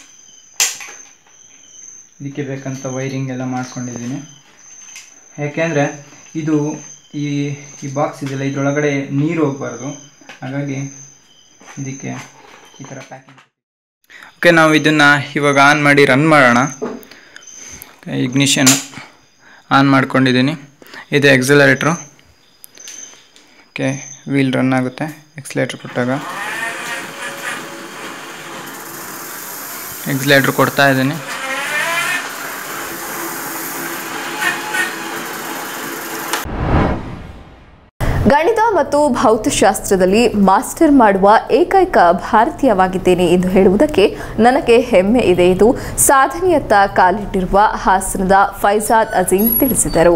ಇದಕ್ಕೆ ಬೇಕಂತ ವೈರಿಂಗ್ ಎಲ್ಲ ಮಾಡ್ಕೊಂಡಿದ್ದೀನಿ ಯಾಕೆಂದರೆ ಇದು ಈ ಈ ಬಾಕ್ಸ್ ಇದೆಯಲ್ಲ ಇದರೊಳಗಡೆ ನೀರು ಹೋಗಬಾರ್ದು ಹಾಗಾಗಿ ಇದಕ್ಕೆ ಈ ಥರ ಪ್ಯಾಕಿಂಗ್ ಓಕೆ ನಾವು ಇದನ್ನು ಇವಾಗ ಆನ್ ಮಾಡಿ ರನ್ ಮಾಡೋಣ ಇಗ್ನಿಷನ್ ಆನ್ ಮಾಡ್ಕೊಂಡಿದ್ದೀನಿ ಇದು ಎಕ್ಸಲರೇಟ್ರು ಓಕೆ ವೀಲ್ ರನ್ ಆಗುತ್ತೆ ಎಕ್ಸ್ಲೇಟ್ರ್ ಕೊಟ್ಟಾಗ ಎಕ್ಸ್ಲೇಟ್ರ್ ಕೊಡ್ತಾ ಇದ್ದೀನಿ ಗಣಿತ ಮತ್ತು ಭೌತಶಾಸ್ತ್ರದಲ್ಲಿ ಮಾಸ್ಟರ್ ಮಾಡುವ ಏಕೈಕ ಭಾರತೀಯವಾಗಿದ್ದೇನೆ ಎಂದು ಹೇಳುವುದಕ್ಕೆ ನನಗೆ ಹೆಮ್ಮೆ ಇದೆ ಎಂದು ಸಾಧನೆಯತ್ತ ಕಾಲಿಟ್ಟಿರುವ ಹಾಸನದ ಫೈಜಾದ್ ಅಜೀಂ ತಿಳಿಸಿದರು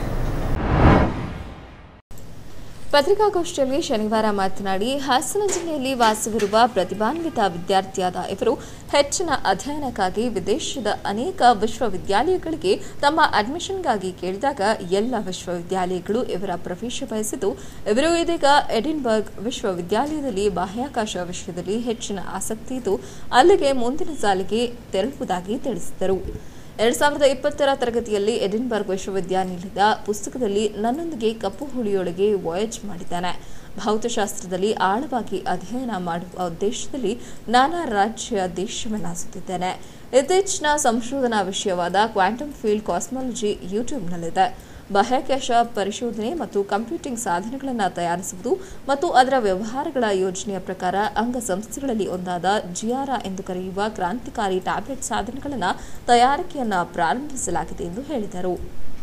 ಪತ್ರಿಕಾಗೋಷ್ಠಿಯಲ್ಲಿ ಶನಿವಾರ ಮಾತನಾಡಿ ಹಾಸನ ಜಿಲ್ಲೆಯಲ್ಲಿ ವಾಸವಿರುವ ಪ್ರತಿಭಾನ್ವಿತ ವಿದ್ಯಾರ್ಥಿಯಾದ ಇವರು ಹೆಚ್ಚಿನ ಅಧ್ಯಯನಕ್ಕಾಗಿ ವಿದೇಶದ ಅನೇಕ ವಿಶ್ವವಿದ್ಯಾಲಯಗಳಿಗೆ ತಮ್ಮ ಅಡ್ಮಿಷನ್ಗಾಗಿ ಕೇಳಿದಾಗ ಎಲ್ಲ ವಿಶ್ವವಿದ್ಯಾಲಯಗಳು ಇವರ ಪ್ರವೇಶ ಬಯಸಿದ್ದು ಇವರು ಇದೀಗ ಎಡಿನ್ಬರ್ಗ್ ವಿಶ್ವವಿದ್ಯಾಲಯದಲ್ಲಿ ಬಾಹ್ಯಾಕಾಶ ವಿಷಯದಲ್ಲಿ ಹೆಚ್ಚಿನ ಆಸಕ್ತಿ ಇದ್ದು ಅಲ್ಲಿಗೆ ಮುಂದಿನ ಸಾಲಿಗೆ ತೆರಳುವುದಾಗಿ ತಿಳಿಸಿದರು ಎರಡ್ ಸಾವಿರದ ಇಪ್ಪತ್ತರ ತರಗತಿಯಲ್ಲಿ ಎಡಿನ್ಬರ್ಗ್ ವಿಶ್ವವಿದ್ಯಾನಿಲಯದ ಪುಸ್ತಕದಲ್ಲಿ ನನ್ನೊಂದಿಗೆ ಕಪ್ಪು ಹುಳಿಯೊಳಗೆ ವಾಯೇಜ್ ಮಾಡಿದ್ದಾನೆ ಭೌತಶಾಸ್ತ್ರದಲ್ಲಿ ಆಳವಾಗಿ ಅಧ್ಯಯನ ಮಾಡುವ ಉದ್ದೇಶದಲ್ಲಿ ನಾನಾ ರಾಜ್ಯ ದೇಶವನ್ನ ಸುತ್ತಿದ್ದೇನೆ ಇತ್ತೀಚಿನ ಸಂಶೋಧನಾ ವಿಷಯವಾದ ಕ್ವಾಂಟಮ್ ಫೀಲ್ಡ್ ಕಾಸ್ಮಾಲಜಿ ಯೂಟ್ಯೂಬ್ನಲ್ಲಿದೆ ಬಾಹ್ಯಾಕಾಶ ಪರಿಶೋಧನೆ ಮತ್ತು ಕಂಪ್ಯೂಟಿಂಗ್ ಸಾಧನಗಳನ್ನು ತಯಾರಿಸುವುದು ಮತ್ತು ಅದರ ವ್ಯವಹಾರಗಳ ಯೋಜನೆಯ ಪ್ರಕಾರ ಅಂಗಸಂಸ್ಥೆಗಳಲ್ಲಿ ಒಂದಾದ ಜಿಯಾರಾ ಎಂದು ಕರೆಯುವ ಕ್ರಾಂತಿಕಾರಿ ಟ್ಯಾಬ್ಲೆಟ್ ಸಾಧನಗಳನ್ನು ತಯಾರಿಕೆಯನ್ನು ಪ್ರಾರಂಭಿಸಲಾಗಿದೆ ಎಂದು ಹೇಳಿದರು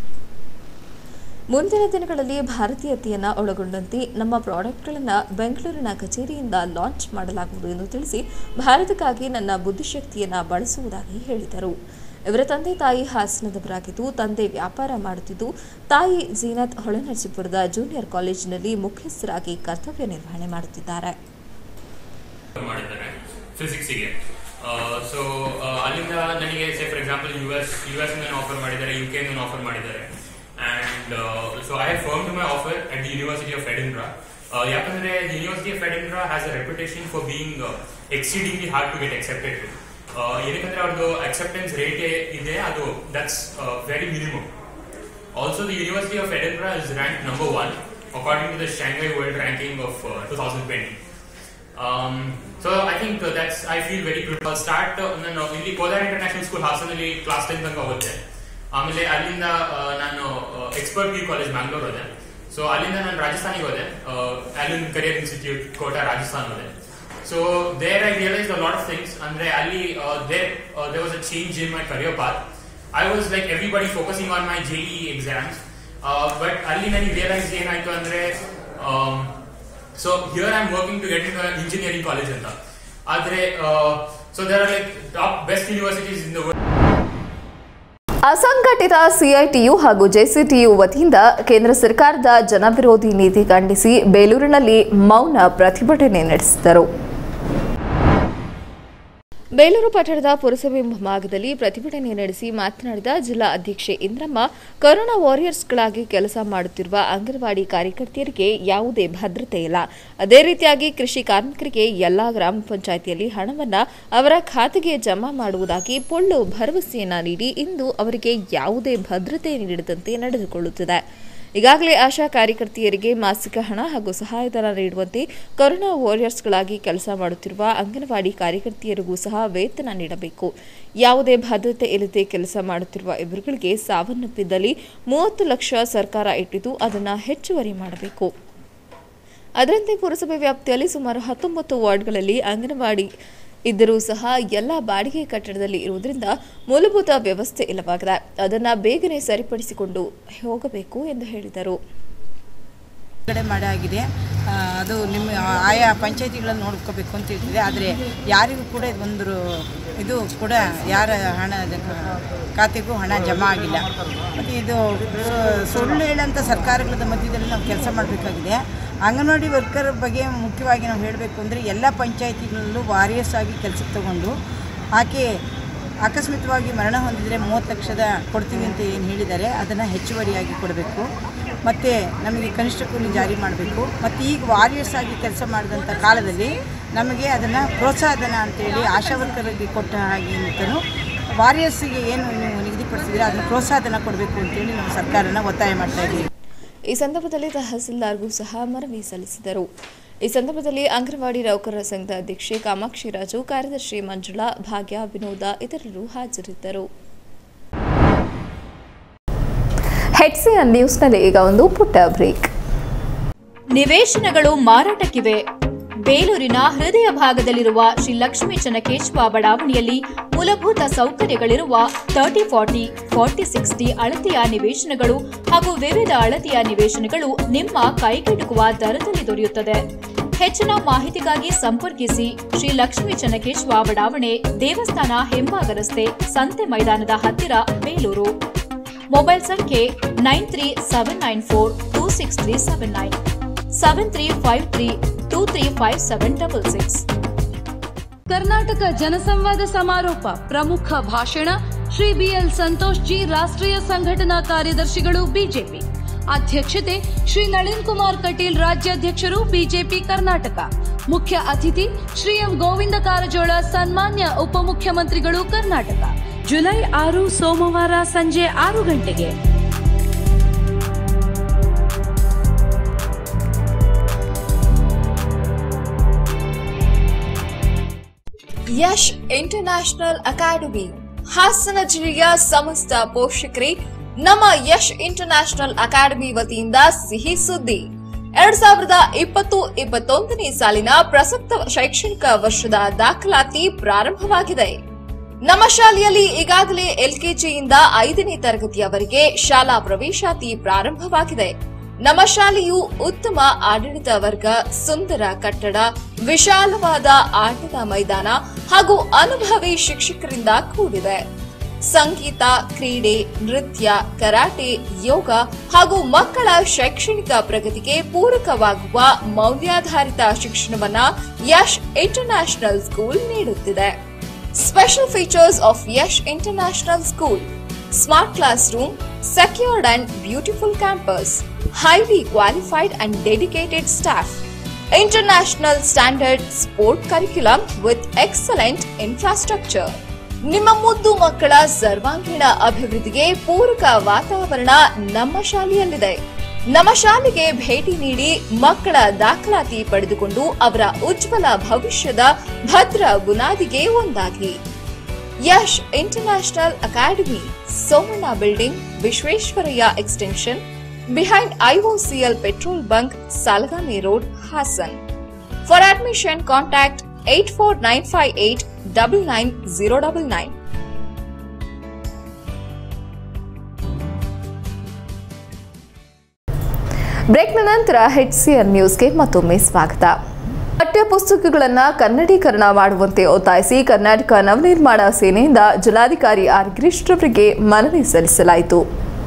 ಮುಂದಿನ ದಿನಗಳಲ್ಲಿ ಭಾರತೀಯತೆಯನ್ನು ಒಳಗೊಂಡಂತೆ ನಮ್ಮ ಪ್ರಾಡಕ್ಟ್ಗಳನ್ನು ಬೆಂಗಳೂರಿನ ಕಚೇರಿಯಿಂದ ಲಾಂಚ್ ಮಾಡಲಾಗುವುದು ಎಂದು ತಿಳಿಸಿ ಭಾರತಕ್ಕಾಗಿ ನನ್ನ ಬುದ್ಧಿಶಕ್ತಿಯನ್ನು ಬಳಸುವುದಾಗಿ ಹೇಳಿದರು ಇವರ ತಂದೆ ತಾಯಿ ಹಾಸನದವರಾಗಿದ್ದು ತಂದೆ ವ್ಯಾಪಾರ ಮಾಡುತ್ತಿದ್ದು ತಾಯಿ ಜೀನತ್ ಹೊಳೆನರಸೀಪುರದ ಜೂನಿಯರ್ ಕಾಲೇಜಿನಲ್ಲಿ ಮುಖ್ಯಸ್ಥರಾಗಿ ಕರ್ತವ್ಯ ನಿರ್ವಹಣೆ ಮಾಡುತ್ತಿದ್ದಾರೆ ಮಾಡಿದ್ದಾರೆ ಫಿಸಿಕ್ಸಿಗೆ ಸೊ ಅಲ್ಲಿಂದ ನನಗೆ say for example U S U S offer ಮಾಡಿದ್ದಾರೆ ಯು ಕೆ ಆಫರ್ ಮಾಡಿದ್ದಾರೆ and so I have firm to my offer at the university of Edinburgh ಯಾಕಂದ್ರೆ university of Edinburgh has a reputation for being exceedingly hard to get accepted ಏನಕ್ಕಂದ್ರೆ ಅವ್ರದ್ದು acceptance rate ಇದೆ ಅದು that's very minimum also the university of Edinburgh is rank number one according to the Shanghai world ranking of two thousand twenty Um, so I think uh, that's I feel very good. I'll start uh, ನಾನು ಇಲ್ಲಿ Kolar international school ಹಾಸನಲ್ಲಿ class ten ತನಕ ಹೋಗುತ್ತೆ ಆಮೇಲೆ ಅಲ್ಲಿಂದ ಆ, ನಾನು expert P college Bangalore ಹೋದೆ ಸೊ ಅಲ್ಲಿಂದ ನಾನು ರಾಜಸ್ಥಾನಿಗೆ ಹೋದೆ Allen career institute Kota Rajasthan ಹೋದೆ so there I realise a lot of things ಅಂದ್ರೆ ಅಲ್ಲಿ there there was a change in my career path I was like everybody focusing on my JEE exams but ಅಲ್ಲಿ ನನಗೆ realise ಏನಾಯ್ತು ಅಂದ್ರೆ so here I am working to get in engineering college ಅಂತ ಆದ್ರೆ so there are like top best universities in the world ಅಸಂಘಟಿತ CITU ಹಾಗೂ ಜೆಸಿಟಿಯು ವತಿಯಿಂದ ಕೇಂದ್ರ ಸರ್ಕಾರದ ಜನವಿರೋಧಿ ನೀತಿ ಖಂಡಿಸಿ ಬೇಲೂರಿನಲ್ಲಿ ಮೌನ ಪ್ರತಿಭಟನೆ ನಡೆಸಿದರು ಬೇಲೂರು ಪಟ್ಟಣದ ಪುರಸಭೆ ಮುಂಭಾಗದಲ್ಲಿ ಪ್ರತಿಭಟನೆ ನಡೆಸಿ ಮಾತನಾಡಿದ ಜಿಲ್ಲಾ ಅಧ್ಯಕ್ಷೆ ಇಂದ್ರಮ್ಮ ಕೊರೋನಾ ವಾರಿಯರ್ಸ್ಗಳಾಗಿ ಕೆಲಸ ಮಾಡುತ್ತಿರುವ ಅಂಗನವಾಡಿ ಕಾರ್ಯಕರ್ತೆಯರಿಗೆ ಯಾವುದೇ ಭದ್ರತೆ ಇಲ್ಲ ಅದೇ ರೀತಿಯಾಗಿ ಕೃಷಿ ಕಾರ್ಮಿಕರಿಗೆ ಎಲ್ಲಾ ಗ್ರಾಮ ಪಂಚಾಯಿತಿಯಲ್ಲಿ ಹಣವನ್ನ ಅವರ ಖಾತೆಗೆ ಜಮಾ ಮಾಡುವುದಾಗಿ ಪೊಳ್ಳು ಭರವಸೆಯನ್ನ ನೀಡಿ ಇಂದು ಅವರಿಗೆ ಯಾವುದೇ ಭದ್ರತೆ ನೀಡದಂತೆ ನಡೆದುಕೊಳ್ಳುತ್ತಿದೆ ಈಗಾಗಲೇ ಆಶಾ ಕಾರ್ಯಕರ್ತೆಯರಿಗೆ ಮಾಸಿಕ ಹಣ ಹಾಗೂ ಸಹಾಯಧನ ನೀಡುವಂತೆ ಕೊರೋನಾ ವಾರಿಯರ್ಸ್ಗಳಾಗಿ ಕೆಲಸ ಮಾಡುತ್ತಿರುವ ಅಂಗನವಾಡಿ ಕಾರ್ಯಕರ್ತೆಯರಿಗೂ ಸಹ ವೇತನ ನೀಡಬೇಕು ಯಾವುದೇ ಭದ್ರತೆ ಇಲ್ಲದೆ ಕೆಲಸ ಮಾಡುತ್ತಿರುವ ಇವರುಗಳಿಗೆ ಸಾವನ್ನಪ್ಪಿದ್ದಲ್ಲಿ ಮೂವತ್ತು ಲಕ್ಷ ಸರ್ಕಾರ ಇಟ್ಟಿದ್ದು ಅದನ್ನು ಹೆಚ್ಚುವರಿ ಮಾಡಬೇಕು ಅದರಂತೆ ಪುರಸಭೆ ವ್ಯಾಪ್ತಿಯಲ್ಲಿ ಸುಮಾರು ಹತ್ತೊಂಬತ್ತು ವಾರ್ಡ್ಗಳಲ್ಲಿ ಅಂಗನವಾಡಿ ಇದ್ದರೂ ಸಹ ಎಲ್ಲ ಬಾಡಿಗೆ ಕಟ್ಟಡದಲ್ಲಿ ಇರುವುದರಿಂದ ಮೂಲಭೂತ ವ್ಯವಸ್ಥೆ ಇಲ್ಲವಾಗಿದೆ ಅದನ್ನು ಬೇಗನೆ ಸರಿಪಡಿಸಿಕೊಂಡು ಹೋಗಬೇಕು ಎಂದು ಹೇಳಿದರು ಕಡೆ ಮಾಡಾಗಿದೆ ಆ, ಅದು ನಿಮ್ಮ ಆಯಾ ಪಂಚಾಯತಿಗಳನ್ನು ನೋಡ್ಕೋಬೇಕು ಅಂತ ಹೇಳ್ತಿದೆ ಆದರೆ ಯಾರಿಗೂ ಕೂಡ ಇದು ಒಂದು ಇದು ಕೂಡ ಯಾರ ಹಣ ಖಾತೆಗೂ ಹಣ ಜಮಾ ಆಗಿಲ್ಲ ಮತ್ತು ಇದು ಸು- ಸುಳ್ಳು ಹೇಳೋಂಥ ಸರ್ಕಾರಗಳ ಮಧ್ಯದಲ್ಲಿ ನಾವು ಕೆಲಸ ಮಾಡಬೇಕಾಗಿದೆ ಅಂಗನವಾಡಿ ವರ್ಕರ್ ಬಗ್ಗೆ ಮುಖ್ಯವಾಗಿ ನಾವು ಹೇಳಬೇಕು ಅಂದರೆ ಎಲ್ಲ ಪಂಚಾಯತಿಗಳಲ್ಲೂ ವಾರಿಯರ್ಸ್ ಆಗಿ ಕೆಲಸಕ್ಕೆ ತಗೊಂಡು ಆಕೆ ಆಕಸ್ಮಿಕವಾಗಿ ಮರಣ ಹೊಂದಿದರೆ ಮೂವತ್ತು ಲಕ್ಷದ ಕೊಡ್ತೀವಿ ಅಂತ ಏನು ಹೇಳಿದ್ದಾರೆ ಅದನ್ನು ಹೆಚ್ಚುವರಿಯಾಗಿ ಕೊಡಬೇಕು ಮತ್ತು ನಮಗೆ ಕನಿಷ್ಠ ಕೂಲಿ ಜಾರಿ ಮಾಡಬೇಕು ಮತ್ತು ಈಗ ವಾರಿಯರ್ಸ್ ಆಗಿ ಕೆಲಸ ಮಾಡಿದಂಥ ಕಾಲದಲ್ಲಿ ನಮಗೆ ಅದನ್ನು ಪ್ರೋತ್ಸಾಹಧನ ಅಂತೇಳಿ ಆಶಾ ವರ್ಕರಿಗೆ ಕೊಟ್ಟ ಹಾಗೆ ಅಂತಲೂ ವಾರಿಯರ್ಸಿಗೆ ಏನು ನೀವು ನಿಗದಿಪಡಿಸಿದ್ರೆ ಅದನ್ನು ಪ್ರೋತ್ಸಾಹಧನ ಕೊಡಬೇಕು ಅಂತೇಳಿ ನಾವು ಸರ್ಕಾರನ ಒತ್ತಾಯ ಮಾಡ್ತಾ ಇದ್ದೀವಿ ಈ ಸಂದರ್ಭದಲ್ಲಿ ತಹಸೀಲ್ದಾರ್ಗೂ ಸಹ ಮನವಿ ಸಲ್ಲಿಸಿದರು ಈ ಸಂದರ್ಭದಲ್ಲಿ ಅಂಗನವಾಡಿ ನೌಕರರ ಸಂಘದ ಅಧ್ಯಕ್ಷೆ ಕಾಮಾಕ್ಷಿ ರಾಜು ಕಾರ್ಯದರ್ಶಿ ಮಂಜುಳಾ ಭಾಗ್ಯ ವಿನೋದ ಇತರರು ಹಾಜರಿದ್ದರು ಹೆಡ್ಸಿಯನ್ ನ್ಯೂಸ್ನಲ್ಲಿ ಈಗ ಒಂದು ಪುಟ್ಟ ಬ್ರೇಕ್ ನಿವೇಶನಗಳು ಮಾರಾಟಕ್ಕಿವೆ ಬೇಲೂರಿನ ಹೃದಯ ಭಾಗದಲ್ಲಿರುವ ಶ್ರೀ ಲಕ್ಷ್ಮೀ ಚನ್ನಕೇಶವ ಬಡಾವಣೆಯಲ್ಲಿ ಮೂಲಭೂತ ಸೌಕರ್ಯಗಳಿರುವ ತರ್ಟಿ ಫಾರ್ಟಿ ಫಾರ್ಟಿ ಸಿಕ್ಸ್ಟಿ ಅಳತೆಯ ನಿವೇಶನಗಳು ಹಾಗೂ ವಿವಿಧ ಅಳತೆಯ ನಿವೇಶನಗಳು ನಿಮ್ಮ ಕೈಗೆಟುಕುವ ದರದಲ್ಲಿ ದೊರೆಯುತ್ತದೆ ಹೆಚ್ಚಿನ ಮಾಹಿತಿಗಾಗಿ ಸಂಪರ್ಕಿಸಿ ಶ್ರೀ ಲಕ್ಷ್ಮೀ ಚನ್ನಕೇಶವ ಬಡಾವಣೆ ದೇವಸ್ಥಾನ ಹೆಂಬಾಗ ರಸ್ತೆ ಸಂತೆ ಮೈದಾನದ ಹತ್ತಿರ ಬೇಲೂರು ಮೊಬೈಲ್ ಸಂಖ್ಯೆ nine three seven nine four two six three seven nine seven three five three two three five seven double six Karnataka ಜನಸಂವಾದ ಸಮಾರೋಪ ಪ್ರಮುಖ ಭಾಷಣ ಶ್ರೀ ಬಿಎಲ್ ಸಂತೋಷ್ ಜಿ ರಾಷ್ಟ್ರೀಯ ಸಂಘಟನಾ ಕಾರ್ಯದರ್ಶಿಗಳು ಬಿಜೆಪಿ ಅಧ್ಯಕ್ಷತೆ ಶ್ರೀ ನಳಿನ್ ಕುಮಾರ್ ಕಟೀಲ್ ರಾಜ್ಯಾಧ್ಯಕ್ಷರು ಬಿಜೆಪಿ ಕರ್ನಾಟಕ ಮುಖ್ಯ ಅತಿಥಿ ಶ್ರೀ ಎಂ ಗೋವಿಂದ ಕಾರಜೋಳ ಸನ್ಮಾನ್ಯ ಉಪಮುಖ್ಯಮಂತ್ರಿಗಳು ಕರ್ನಾಟಕ ಜುಲೈ ಆರು ಸೋಮವಾರ ಸಂಜೆ ಆರು ಗಂಟೆಗೆ ಯಶ್ ಇಂಟರ್ನ್ಯಾಷನಲ್ ಅಕಾಡೆಮಿ ಹಾಸನ ಜಿಲ್ಲೆಯ ಸಮಸ್ತ ಪೋಷಕರೇ ನಮ್ಮ ಯಶ್ ಇಂಟರ್ನ್ಯಾಷನಲ್ ಅಕಾಡೆಮಿ ವತಿಯಿಂದ ಸಿಹಿ ಸುದ್ದಿ ಎರಡ್ ಸಾವಿರದ ಇಪ್ಪತ್ತು ಇಪ್ಪತ್ತೊಂದನೇ ಸಾಲಿನ ಪ್ರಸಕ್ತ ಶೈಕ್ಷಣಿಕ ವರ್ಷದ ದಾಖಲಾತಿ ಪ್ರಾರಂಭವಾಗಿದೆ ನಮ್ಮ ಶಾಲೆಯಲ್ಲಿ ಈಗಾಗಲೇ ಎಲ್ಕೆಜಿಯಿಂದ ಐದನೇ ತರಗತಿಯವರೆಗೆ ಶಾಲಾ ಪ್ರವೇಶಾತಿ ಪ್ರಾರಂಭವಾಗಿದೆ ನಮ್ಮ ಶಾಲೆಯು ಉತ್ತಮ ಆಡಳಿತ ವರ್ಗ ಸುಂದರ ಕಟ್ಟಡ ವಿಶಾಲವಾದ ಆಟದ ಮೈದಾನ ಹಾಗೂ ಅನುಭವಿ ಶಿಕ್ಷಕರಿಂದ ಕೂಡಿದೆ ಸಂಗೀತ ಕ್ರೀಡೆ ನೃತ್ಯ ಕರಾಟೆ ಯೋಗ ಹಾಗೂ ಮಕ್ಕಳ ಶೈಕ್ಷಣಿಕ ಪ್ರಗತಿಗೆ ಪೂರಕವಾಗುವ ಮೌಲ್ಯಾಧಾರಿತ ಶಿಕ್ಷಣವನ್ನ ಯಶ್ ಇಂಟರ್ನ್ಯಾಷನಲ್ ಸ್ಕೂಲ್ ನೀಡುತ್ತಿದೆ special features of Yash international school smart class room secured and beautiful campus, highly qualified and dedicated staff, international standard sport curriculum with excellent infrastructure. ನಿಮ್ಮ ಮುದ್ದು ಮಕ್ಕಳ ಸರ್ವಾಂಗೀಣ ಅಭಿವೃದ್ಧಿಗೆ ಪೂರಕ ವಾತಾವರಣ ನಮ್ಮ ಶಾಲೆಯಲ್ಲಿದೆ ನಮ್ಮ ಶಾಲೆಗೆ ಭೇಟಿ ನೀಡಿ ಮಕ್ಕಳ ದಾಖಲಾತಿ ಪಡೆದುಕೊಂಡು ಅವರ ಉಜ್ವಲ ಭವಿಷ್ಯದ ಭದ್ರ ಬುನಾದಿಗೆ ಒಂದಾಗಿ Yash international academy Somanna building Visvesvaraya extension behind IOCL petrol bunk Salagami road Hassan for admission contact eight four nine five eight double nine zero double nine ಬ್ರೇಕ್ನ ನಂತರ ಹೆಚ್ಸಿಎನ್ ನ್ಯೂಸ್ಗೆ ಮತ್ತೊಮ್ಮೆ ಸ್ವಾಗತ ಪಠ್ಯ ಪುಸ್ತಕಗಳನ್ನು ಕನ್ನಡೀಕರಣ ಮಾಡುವಂತೆ ಒತ್ತಾಯಿಸಿ ಕರ್ನಾಟಕ ನವನಿರ್ಮಾಣ ಸೇನೆಯಿಂದ ಜಿಲ್ಲಾಧಿಕಾರಿ ಆರ್ ಗಿರೀಶ್ ರವರಿಗೆ ಮನವಿ ಸಲ್ಲಿಸಲಾಯಿತು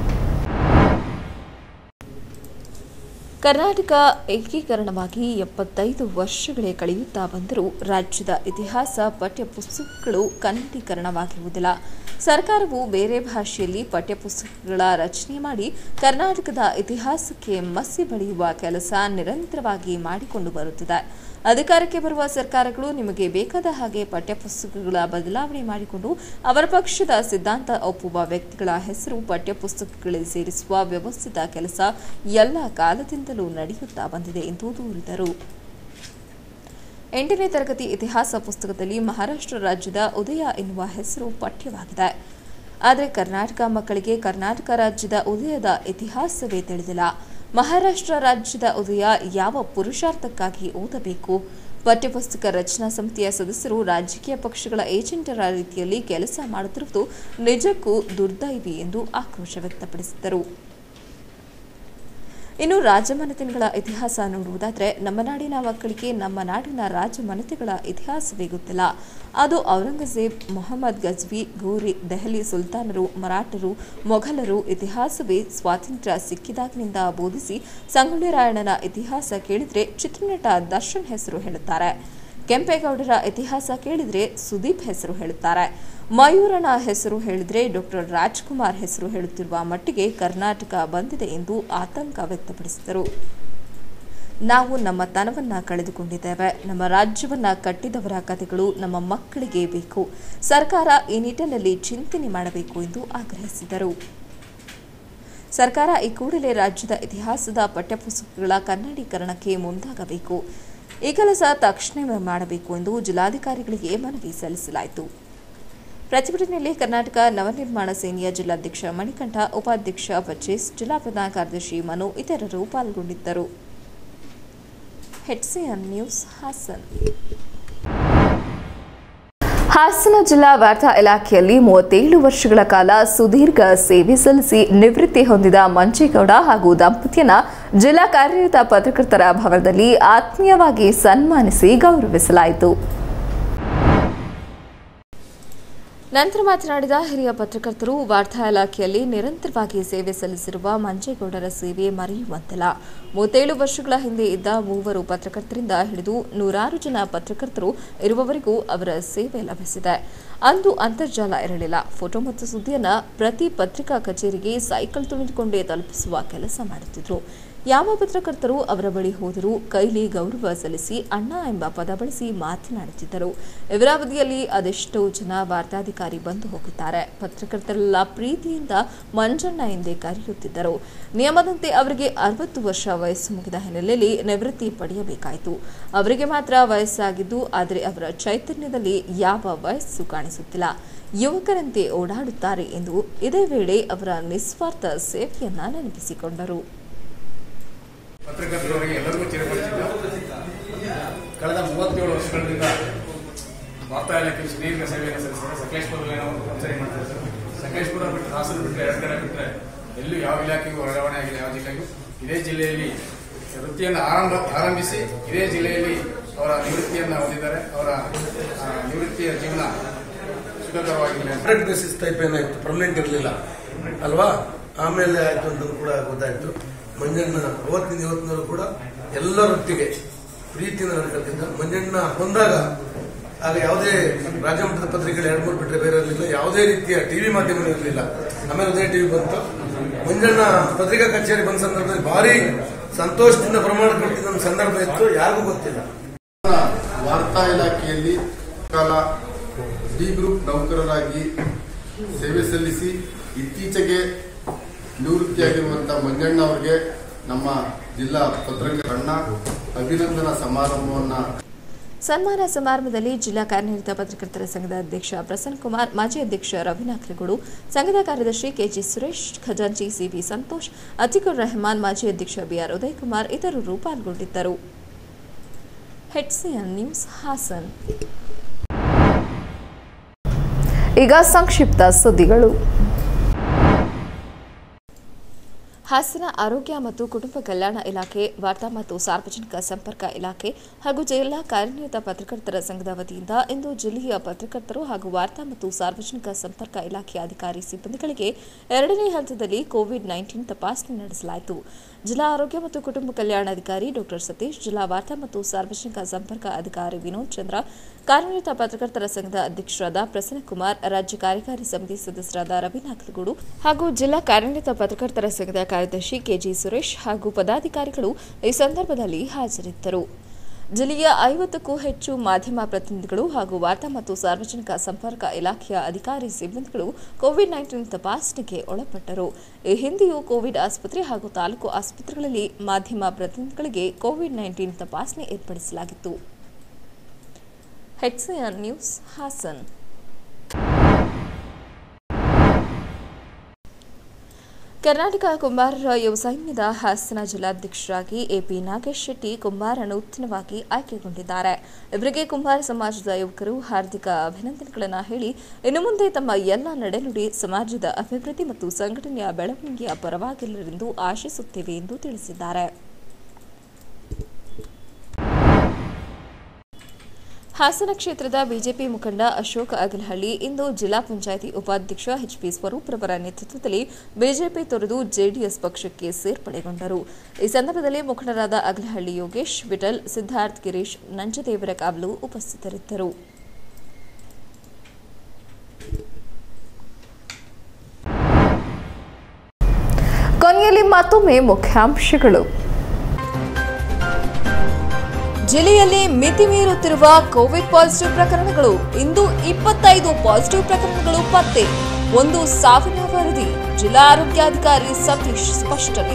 ಕರ್ನಾಟಕ ಏಕೀಕರಣವಾಗಿ ಎಪ್ಪತ್ತೈದು ವರ್ಷಗಳೇ ಕಳೆಯುತ್ತಾ ಬಂದರೂ ರಾಜ್ಯದ ಇತಿಹಾಸ ಪಠ್ಯಪುಸ್ತಕಗಳು ಕನ್ನಡೀಕರಣವಾಗಿರುವುದಿಲ್ಲ ಸರ್ಕಾರವು ಬೇರೆ ಭಾಷೆಯಲ್ಲಿ ಪಠ್ಯಪುಸ್ತಕಗಳ ರಚನೆ ಮಾಡಿ ಕರ್ನಾಟಕದ ಇತಿಹಾಸಕ್ಕೆ ಮಸಿ ಬಳಿಯುವ ಕೆಲಸ ನಿರಂತರವಾಗಿ ಮಾಡಿಕೊಂಡು ಬರುತ್ತಿದೆ ಅಧಿಕಾರಕ್ಕೆ ಬರುವ ಸರ್ಕಾರಗಳು ನಿಮಗೆ ಬೇಕಾದ ಹಾಗೆ ಪಠ್ಯಪುಸ್ತಕಗಳ ಬದಲಾವಣೆ ಮಾಡಿಕೊಂಡು ಅವರ ಪಕ್ಷದ ಸಿದ್ಧಾಂತ ಒಪ್ಪುವ ವ್ಯಕ್ತಿಗಳ ಹೆಸರು ಪಠ್ಯಪುಸ್ತಕಗಳಲ್ಲಿ ಸೇರಿಸುವ ವ್ಯವಸ್ಥಿತ ಕೆಲಸ ಎಲ್ಲ ಕಾಲದಿಂದಲೂ ನಡೆಯುತ್ತಾ ಬಂದಿದೆ ಎಂದು ದೂರಿದರು ಎಂಟನೇ ತರಗತಿ ಇತಿಹಾಸ ಪುಸ್ತಕದಲ್ಲಿ ಮಹಾರಾಷ್ಟ್ರ ರಾಜ್ಯದ ಉದಯ ಎನ್ನುವ ಹೆಸರು ಪಠ್ಯವಾಗಿದೆ ಆದರೆ ಕರ್ನಾಟಕ ಮಕ್ಕಳಿಗೆ ಕರ್ನಾಟಕ ರಾಜ್ಯದ ಉದಯದ ಇತಿಹಾಸವೇ ತಿಳಿದಿಲ್ಲ ಮಹಾರಾಷ್ಟ್ರ ರಾಜ್ಯದ ಉದಯ ಯಾವ ಪುರುಷಾರ್ಥಕ್ಕಾಗಿ ಓದಬೇಕು ಪಠ್ಯಪುಸ್ತಕ ರಚನಾ ಸಮಿತಿಯ ಸದಸ್ಯರು ರಾಜಕೀಯ ಪಕ್ಷಗಳ ಏಜೆಂಟರ ರೀತಿಯಲ್ಲಿ ಕೆಲಸ ಮಾಡುತ್ತಿರುವುದು ನಿಜಕ್ಕೂ ದುರ್ದೈವಿ ಎಂದು ಆಕ್ರೋಶ ವ್ಯಕ್ತಪಡಿಸಿದರು ಇನ್ನು ರಾಜಮನೆತನಗಳ ಇತಿಹಾಸ ನೋಡುವುದಾದರೆ ನಮ್ಮ ನಾಡಿನ ಮಕ್ಕಳಿಗೆ ನಮ್ಮ ನಾಡಿನ ರಾಜಮನೆತೆಗಳ ಇತಿಹಾಸವೇ ಗೊತ್ತಿಲ್ಲ ಅದು ಔರಂಗಜೇಬ್ ಮೊಹಮ್ಮದ್ ಗಜ್ವಿ ಘೂರಿ ದೆಹಲಿ ಸುಲ್ತಾನರು ಮರಾಠರು ಮೊಘಲರು ಇತಿಹಾಸವೇ ಸ್ವಾತಂತ್ರ್ಯ ಸಿಕ್ಕಿದಾಗಿನಿಂದ ಬೋಧಿಸಿ ಸಂಗೊಳ್ಳಿ ರಾಯಣ್ಣನ ಇತಿಹಾಸ ಕೇಳಿದ್ರೆ ಚಿತ್ರನಟ ದರ್ಶನ್ ಹೆಸರು ಹೇಳುತ್ತಾರೆ ಕೆಂಪೇಗೌಡರ ಇತಿಹಾಸ ಕೇಳಿದ್ರೆ ಸುದೀಪ್ ಹೆಸರು ಹೇಳುತ್ತಾರೆ ಮಯೂರನ ಹೆಸರು ಹೇಳಿದ್ರೆ ಡಾಕ್ಟರ್ ರಾಜ್ಕುಮಾರ್ ಹೆಸರು ಹೇಳುತ್ತಿರುವ ಮಟ್ಟಿಗೆ ಕರ್ನಾಟಕ ಬಂದಿದೆ ಎಂದು ಆತಂಕ ವ್ಯಕ್ತಪಡಿಸಿದರು ನಾವು ನಮ್ಮ ತನವನ್ನ ಕಳೆದುಕೊಂಡಿದ್ದೇವೆ ನಮ್ಮ ರಾಜ್ಯವನ್ನ ಕಟ್ಟಿದವರ ಕಥೆಗಳು ನಮ್ಮ ಮಕ್ಕಳಿಗೆ ಬೇಕು ಸರ್ಕಾರ ಈ ನಿಟ್ಟಿನಲ್ಲಿ ಚಿಂತನೆ ಮಾಡಬೇಕು ಎಂದು ಆಗ್ರಹಿಸಿದರು ಸರ್ಕಾರ ಈ ಕೂಡಲೇ ರಾಜ್ಯದ ಇತಿಹಾಸದ ಪಠ್ಯಪುಸ್ತಕಗಳ ಕನ್ನಡೀಕರಣಕ್ಕೆ ಮುಂದಾಗಬೇಕು ಈ ಕೆಲಸ ತಕ್ಷಣವೇ ಮಾಡಬೇಕು ಎಂದು ಜಿಲ್ಲಾಧಿಕಾರಿಗಳಿಗೆ ಮನವಿ ಸಲ್ಲಿಸಲಾಯಿತು ಪ್ರತಿಭಟನೆಯಲ್ಲಿ ಕರ್ನಾಟಕ ನವನಿರ್ಮಾಣ ಸೇನೆಯ ಜಿಲ್ಲಾಧ್ಯಕ್ಷ ಮಣಿಕಂಠ ಉಪಾಧ್ಯಕ್ಷ ಬಚೇಸ್ ಜಿಲ್ಲಾ ಪ್ರಧಾನ ಕಾರ್ಯದರ್ಶಿ ಮನು ಇತರರು ಪಾಲ್ಗೊಂಡಿದ್ದರು ಹೆಚ್ಸಿಎನ್ ನ್ಯೂಸ್ ಹಾಸನ್ ಹಾಸನ ಜಿಲ್ಲಾ ವಾರ್ತಾ ಇಲಾಖೆಯಲ್ಲಿ ಮೂವತ್ತೇಳು ವರ್ಷಗಳ ಕಾಲ ಸುದೀರ್ಘ ಸೇವೆ ಸಲ್ಲಿಸಿ ನಿವೃತ್ತಿ ಹೊಂದಿದ ಮಂಚೇಗೌಡ ಹಾಗೂ ದಂಪತಿಯನ್ನ ಜಿಲ್ಲಾ ಕಾರ್ಯನಿರತ ಪತ್ರಕರ್ತರ ಭವನದಲ್ಲಿ ಆತ್ಮೀಯವಾಗಿ ಸನ್ಮಾನಿಸಿ ಗೌರವಿಸಲಾಯಿತು ನಂತರ ಮಾತನಾಡಿದ ಹಿರಿಯ ಪತ್ರಕರ್ತರು ವಾರ್ತಾ ಇಲಾಖೆಯಲ್ಲಿ ನಿರಂತರವಾಗಿ ಸೇವೆ ಸಲ್ಲಿಸಿರುವ ಮಂಜೇಗೌಡರ ಸೇವೆ ಮರೆಯುವಂತಿಲ್ಲ ಮೂವತ್ತೇಳು ವರ್ಷಗಳ ಹಿಂದೆ ಇದ್ದ ಮೂವರು ಪತ್ರಕರ್ತರಿಂದ ಹಿಡಿದು ನೂರಾರು ಜನ ಪತ್ರಕರ್ತರು ಇರುವವರೆಗೂ ಅವರ ಸೇವೆ ಲಭಿಸಿದೆ ಅಂದು ಅಂತರ್ಜಾಲ ಇರಲಿಲ್ಲ ಫೋಟೋ ಮತ್ತು ಸುದ್ದಿಯನ್ನ ಪ್ರತಿ ಪತ್ರಿಕಾ ಕಚೇರಿಗೆ ಸೈಕಲ್ ತುಳಿದುಕೊಂಡೇ ತಲುಪಿಸುವ ಕೆಲಸ ಮಾಡುತ್ತಿದ್ರು ಯಾವ ಪತ್ರಕರ್ತರು ಅವರ ಬಳಿ ಹೋದರೂ ಕೈಲಿ ಗೌರವ ಸಲ್ಲಿಸಿ ಅಣ್ಣ ಎಂಬ ಪದ ಬಳಸಿ ಮಾತನಾಡುತ್ತಿದ್ದರು ಇವರ ಅವಧಿಯಲ್ಲಿ ಅದೆಷ್ಟೋ ಜನ ವಾರ್ತಾಧಿಕಾರಿ ಬಂದು ಹೋಗುತ್ತಾರೆ ಪತ್ರಕರ್ತರೆಲ್ಲ ಪ್ರೀತಿಯಿಂದ ಮಂಜಣ್ಣ ಎಂದೇ ಕರೆಯುತ್ತಿದ್ದರು ನಿಯಮದಂತೆ ಅವರಿಗೆ ಅರವತ್ತು ವರ್ಷ ವಯಸ್ಸು ಮುಗಿದ ಹಿನ್ನೆಲೆಯಲ್ಲಿ ನಿವೃತ್ತಿ ಪಡೆಯಬೇಕಾಯಿತು ಅವರಿಗೆ ಮಾತ್ರ ವಯಸ್ಸಾಗಿದ್ದು ಆದರೆ ಅವರ ಚೈತನ್ಯದಲ್ಲಿ ಯಾವ ವಯಸ್ಸು ಕಾಣಿಸುತ್ತಿಲ್ಲ ಯುವಕರಂತೆ ಓಡಾಡುತ್ತಾರೆ ಎಂದು ಇದೇ ವೇಳೆ ಅವರ ನಿಸ್ವಾರ್ಥ ಸೇವೆಯನ್ನ ನೆನಪಿಸಿಕೊಂಡರು ಪತ್ರಕರ್ತರವರಿಗೆ ಎಲ್ಲರಿಗೂ ಚಿರಪರಿಚಿತ ಕಳೆದ ಮೂವತ್ತೇಳು ವರ್ಷಗಳಿಂದ ವಾರ್ತಾ ಇಲಾಖೆ ಸುದೀರ್ಘ ಸೇವೆಯನ್ನು ಸಲ್ಲಿಸಿದ್ದಾರೆ ಸಕಲೇಶ್ಪುರದಲ್ಲಿ ನಾವು ಕಚೇರಿ ಮಾಡ್ತಾ ಇದ್ದಾರೆ ಸಕಲೇಶ್ಪುರ ಬಿಟ್ಟು ಹಾಸನ ಬಿಟ್ಟರೆ ಎರಡು ಕಡೆ ಬಿಟ್ಟರೆ ಎಲ್ಲೂ ಯಾವ ಇಲಾಖೆಗೂ ವರ್ಗಾವಣೆ ಆಗಿಲ್ಲ ಯಾವ ಜಿಲ್ಲೆಗೂ ಇದೇ ಜಿಲ್ಲೆಯಲ್ಲಿ ವೃತ್ತಿಯನ್ನು ಆರಂಭ ಆರಂಭಿಸಿ ಇದೇ ಜಿಲ್ಲೆಯಲ್ಲಿ ಅವರ ನಿವೃತ್ತಿಯನ್ನು ಹೊಂದಿದ್ದಾರೆ ಅವರ ಆ, ನಿವೃತ್ತಿಯ ಜೀವನ ಸುಖಕರವಾಗಿದೆ ಕಾಂಟ್ರಾಕ್ಟ್ ಬೇಸಿಸ್ ಟೈಪ್ ಏನಾಯ್ತು ಪರ್ಮನೆಂಟ್ ಇರಲಿಲ್ಲ ಅಲ್ವಾ ಆಮೇಲೆ ಆಯ್ತು ಅಂತ ಕೂಡ ಗೊತ್ತಾಯ್ತು ಮಂಜಣ್ಣ ಅವತ್ತಿನ ಇವತ್ತಿನಲ್ಲೂ ಕೂಡ ಎಲ್ಲರೊಟ್ಟಿಗೆ ಪ್ರೀತಿಯಿಂದ ನಡ್ಕೊಳ್ತಿದ್ದ ಮಂಜಣ್ಣ ಬಂದಾಗ ಆಗ ಯಾವುದೇ ರಾಜ್ಯಮಟ್ಟದ ಪತ್ರಿಕೆಗಳು ಎರಡು ಮೂರು ಬಿಟ್ಟರೆ ಬೇರೆ ಇರಲಿಲ್ಲ ಯಾವುದೇ ರೀತಿಯ ಟಿವಿ ಮಾಧ್ಯಮ ಇರಲಿಲ್ಲ ಆಮೇಲೆ ಉದಯ ಟಿವಿ ಬಂತು ಮಂಜಣ್ಣ ಪತ್ರಿಕಾ ಕಚೇರಿ ಬಂದ ಸಂದರ್ಭದಲ್ಲಿ ಭಾರಿ ಸಂತೋಷದಿಂದ ಪ್ರಮಾಣ ಕೊಟ್ಟಿದ್ದ ಒಂದು ಸಂದರ್ಭ ಇತ್ತು ಯಾರಿಗೂ ಗೊತ್ತಿಲ್ಲ ವಾರ್ತಾ ಇಲಾಖೆಯಲ್ಲಿ ಕಾಲ ಡಿ ಗ್ರೂಪ್ ನೌಕರರಾಗಿ ಸೇವೆ ಸಲ್ಲಿಸಿ ಇತ್ತೀಚೆಗೆ ನಿವೃತ್ತಿಯಾಗಿರುವಂತಹ ಮಂಜಣ್ಣ ಅವರಿಗೆ ನಮ್ಮ ಜಿಲ್ಲಾ ಪತ್ರಕರ್ತರ ಅಣ್ಣ ಅಭಿನಂದನಾ ಸಮಾರಂಭವನ್ನ ಸನ್ಮಾನ ಸಮಾರಂಭದಲ್ಲಿ ಜಿಲ್ಲಾ ಕಾರ್ಯನಿರತ ಪತ್ರಕರ್ತರ ಸಂಘದ ಅಧ್ಯಕ್ಷ ಪ್ರಸನ್ನ ಕುಮಾರ್ ಮಾಜಿ ಅಧ್ಯಕ್ಷ ರವಿನಾಕ್ರಗೌಡು ಸಂಘದ ಕಾರ್ಯದರ್ಶಿ ಕೆಜಿ ಸುರೇಶ್ ಖಜಾಂಚಿ ಸಿವಿ ಸಂತೋಷ್ ಅತಿಕುರ್ ರೆಹಮಾನ್ ಮಾಜಿ ಅಧ್ಯಕ್ಷ ಬಿಆರ್ ಉದಯ್ ಕುಮಾರ್ ಇತರರು ಪಾಲ್ಗೊಂಡಿದ್ದರು ಹೆಚ್ಸಿಎನ್ ನ್ಯೂಸ್ ಹಾಸನ್ ಈಗ ಸಂಕ್ಷಿಪ್ತ ಸುದ್ದಿಗಳು ಹಾಸನ ಆರೋಗ್ಯ ಮತ್ತು ಕುಟುಂಬ ಕಲ್ಯಾಣ ಇಲಾಖೆ ವಾರ್ತಾ ಮತ್ತು ಸಾರ್ವಜನಿಕ ಸಂಪರ್ಕ ಇಲಾಖೆ ಹಾಗೂ ಜಿಲ್ಲಾ ಕಾರ್ಯನಿರತ ಪತ್ರಕರ್ತರ ಸಂಘದ ವತಿಯಿಂದ ಇಂದು ಜಿಲ್ಲೆಯ ಪತ್ರಕರ್ತರು ಹಾಗೂ ವಾರ್ತಾ ಮತ್ತು ಸಾರ್ವಜನಿಕ ಸಂಪರ್ಕ ಇಲಾಖೆ ಅಧಿಕಾರಿ ಸಿಬ್ಬಂದಿಗಳಿಗೆ ಎರಡನೇ ಹಂತದಲ್ಲಿ ಕೋವಿಡ್ ನೈನ್ಟೀನ್ ತಪಾಸಣೆ ನಡೆಸಲಾಯಿತು ಜಿಲ್ಲಾ ಆರೋಗ್ಯ ಮತ್ತು ಕುಟುಂಬ ಕಲ್ಯಾಣಾಧಿಕಾರಿ ಡಾಕ್ಟರ್ ಸತೀಶ್ ಜಿಲ್ಲಾ ವಾರ್ತಾ ಮತ್ತು ಸಾರ್ವಜನಿಕ ಸಂಪರ್ಕ ಅಧಿಕಾರಿ ವಿನೋದ್ ಚಂದ್ರ ಕಾರ್ಯನಿರತ ಪತ್ರಕರ್ತರ ಸಂಘದ ಅಧ್ಯಕ್ಷರಾದ ಪ್ರಸನ್ನಕುಮಾರ್ ರಾಜ್ಯ ಕಾರ್ಯಕಾರಿ ಸಮಿತಿ ಸದಸ್ಯರಾದ ರವಿನಾಥಗೌಡು ಹಾಗೂ ಜಿಲ್ಲಾ ಕಾರ್ಯನಿರತ ಪತ್ರಕರ್ತರ ಸಂಘದ ಕಾರ್ಯದರ್ಶಿ ಕೆಜಿ ಸುರೇಶ್ ಹಾಗೂ ಪದಾಧಿಕಾರಿಗಳು ಈ ಸಂದರ್ಭದಲ್ಲಿ ಹಾಜರಿದ್ದರು ಜಿಲ್ಲೆಯ ಐವತ್ತಕ್ಕೂ ಹೆಚ್ಚು ಮಾಧ್ಯಮ ಪ್ರತಿನಿಧಿಗಳು ಹಾಗೂ ವಾರ್ತಾ ಮತ್ತು ಸಾರ್ವಜನಿಕ ಸಂಪರ್ಕ ಇಲಾಖೆಯ ಅಧಿಕಾರಿ ಸಿಬ್ಬಂದಿಗಳು ಕೋವಿಡ್ ನೈನ್ಟೀನ್ ತಪಾಸಣೆಗೆ ಒಳಪಟ್ಟರು ಈ ಹಿಂದೆಯೂ ಕೋವಿಡ್ ಆಸ್ಪತ್ರೆ ಹಾಗೂ ತಾಲೂಕು ಆಸ್ಪತ್ರೆಗಳಲ್ಲಿ ಮಾಧ್ಯಮ ಪ್ರತಿನಿಧಿಗಳಿಗೆ ಕೋವಿಡ್ ನೈನ್ಟೀನ್ ತಪಾಸಣೆ ಏರ್ಪಡಿಸಲಾಗಿತ್ತು ಹೆಚ್ಸಿಎನ್ ನ್ಯೂಸ್ ಹಾಸನ್ ಕರ್ನಾಟಕ ಕುಂಬಾರರ ಯುವ ಸೈನ್ಯದ ಹಾಸನ ಜಿಲ್ಲಾಧ್ಯಕ್ಷರಾಗಿ ಎಪಿ ನಾಗೇಶ್ ಶೆಟ್ಟಿ ಕುಂಬಾರ ನೂತನವಾಗಿ ಆಯ್ಕೆಗೊಂಡಿದ್ದಾರೆ ಇವರಿಗೆ ಕುಂಬಾರ ಸಮಾಜದ ಯುವಕರು ಹಾರ್ದಿಕ ಅಭಿನಂದನೆಗಳನ್ನು ಹೇಳಿ ಇನ್ನು ಮುಂದೆ ತಮ್ಮ ಎಲ್ಲ ನಡೆನುಡಿ ಸಮಾಜದ ಅಭಿವೃದ್ಧಿ ಮತ್ತು ಸಂಘಟನೆಯ ಬೆಳವಣಿಗೆಯ ಪರವಾಗಿಲ್ಲರೆಂದು ಆಶಿಸುತ್ತೇವೆ ಎಂದು ತಿಳಿಸಿದ್ದಾರೆ ಹಾಸನ ಕ್ಷೇತ್ರದ ಬಿಜೆಪಿ ಮುಖಂಡ ಅಶೋಕ್ ಅಗಲಹಳ್ಳಿ ಇಂದು ಜಿಲ್ಲಾ ಪಂಚಾಯಿತಿ ಉಪಾಧ್ಯಕ್ಷ ಎಚ್ಪಿ ಸ್ವರೂಪ್ರವರ ನೇತೃತ್ವದಲ್ಲಿ ಬಿಜೆಪಿ ತೊರೆದು ಜೆಡಿಎಸ್ ಪಕ್ಷಕ್ಕೆ ಸೇರ್ಪಡೆಗೊಂಡರು ಈ ಸಂದರ್ಭದಲ್ಲಿ ಮುಖಂಡರಾದ ಅಗಲಹಳ್ಳಿ ಯೋಗೇಶ್ ವಿಠಲ್ ಸಿದ್ಧಾರ್ಥ್ ಗಿರೀಶ್ ನಂಜದೇವರ ಕಾವಲು ಉಪಸ್ಥಿತರಿದ್ದರು ಕೊನೆಯಲ್ಲಿ ಮತ್ತೊಮ್ಮೆ ಮುಖ್ಯಾಂಶಗಳು ಜಿಲ್ಲೆಯಲ್ಲಿ ಮಿತಿ ಮೀರುತ್ತಿರುವ ಕೋವಿಡ್ ಪಾಸಿಟಿವ್ ಪ್ರಕರಣಗಳು ಇಂದು ಇಪ್ಪತ್ತೈದು ಪಾಸಿಟಿವ್ ಪ್ರಕರಣಗಳು ಪತ್ತೆ ಒಂದು ಸಾವಿನ ವರದಿ ಜಿಲ್ಲಾ ಆರೋಗ್ಯಾಧಿಕಾರಿ ಸತೀಶ್ ಸ್ಪಷ್ಟನೆ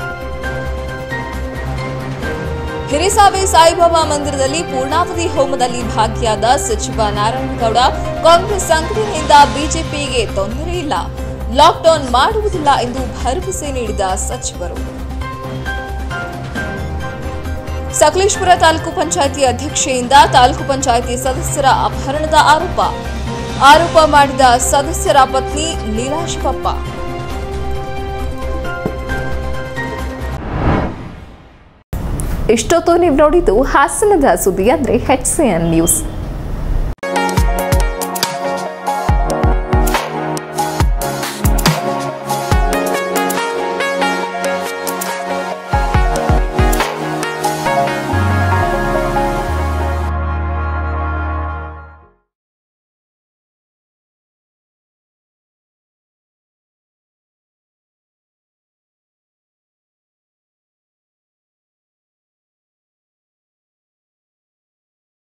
ಹಿರಿಸಾವೆ ಸಾಯಿಬಾಬಾ ಮಂದಿರದಲ್ಲಿ ಪೂರ್ಣಾವಧಿ ಹೋಮದಲ್ಲಿ ಭಾಗಿಯಾದ ಸಚಿವ ನಾರಾಯಣಗೌಡ ಕಾಂಗ್ರೆಸ್ ಸಂಘಟನೆಯಿಂದ ಬಿಜೆಪಿಗೆ ತೊಂದರೆ ಇಲ್ಲ ಲಾಕ್ಡೌನ್ ಮಾಡುವುದಿಲ್ಲ ಎಂದು ಭರವಸೆ ನೀಡಿದ ಸಚಿವರು ಸಕಲೇಶ್ಪುರ ತಾಲೂಕು ಪಂಚಾಯಿತಿ ಅಧ್ಯಕ್ಷೆಯಿಂದ ತಾಲೂಕು ಪಂಚಾಯಿತಿ ಸದಸ್ಯರ ಅಪಹರಣದ ಆರೋಪ ಆರೋಪ ಮಾಡಿದ ಸದಸ್ಯರ ಪತ್ನಿ ಲೀಲಾ ಶಿವಪ್ಪ ಇಷ್ಟೊತ್ತು ನೀವು ನೋಡಿದ್ದು ಹಾಸನದ ಸುದ್ದಿ ಅಂದ್ರೆ ಹೆಚ್ ನ್ಯೂಸ್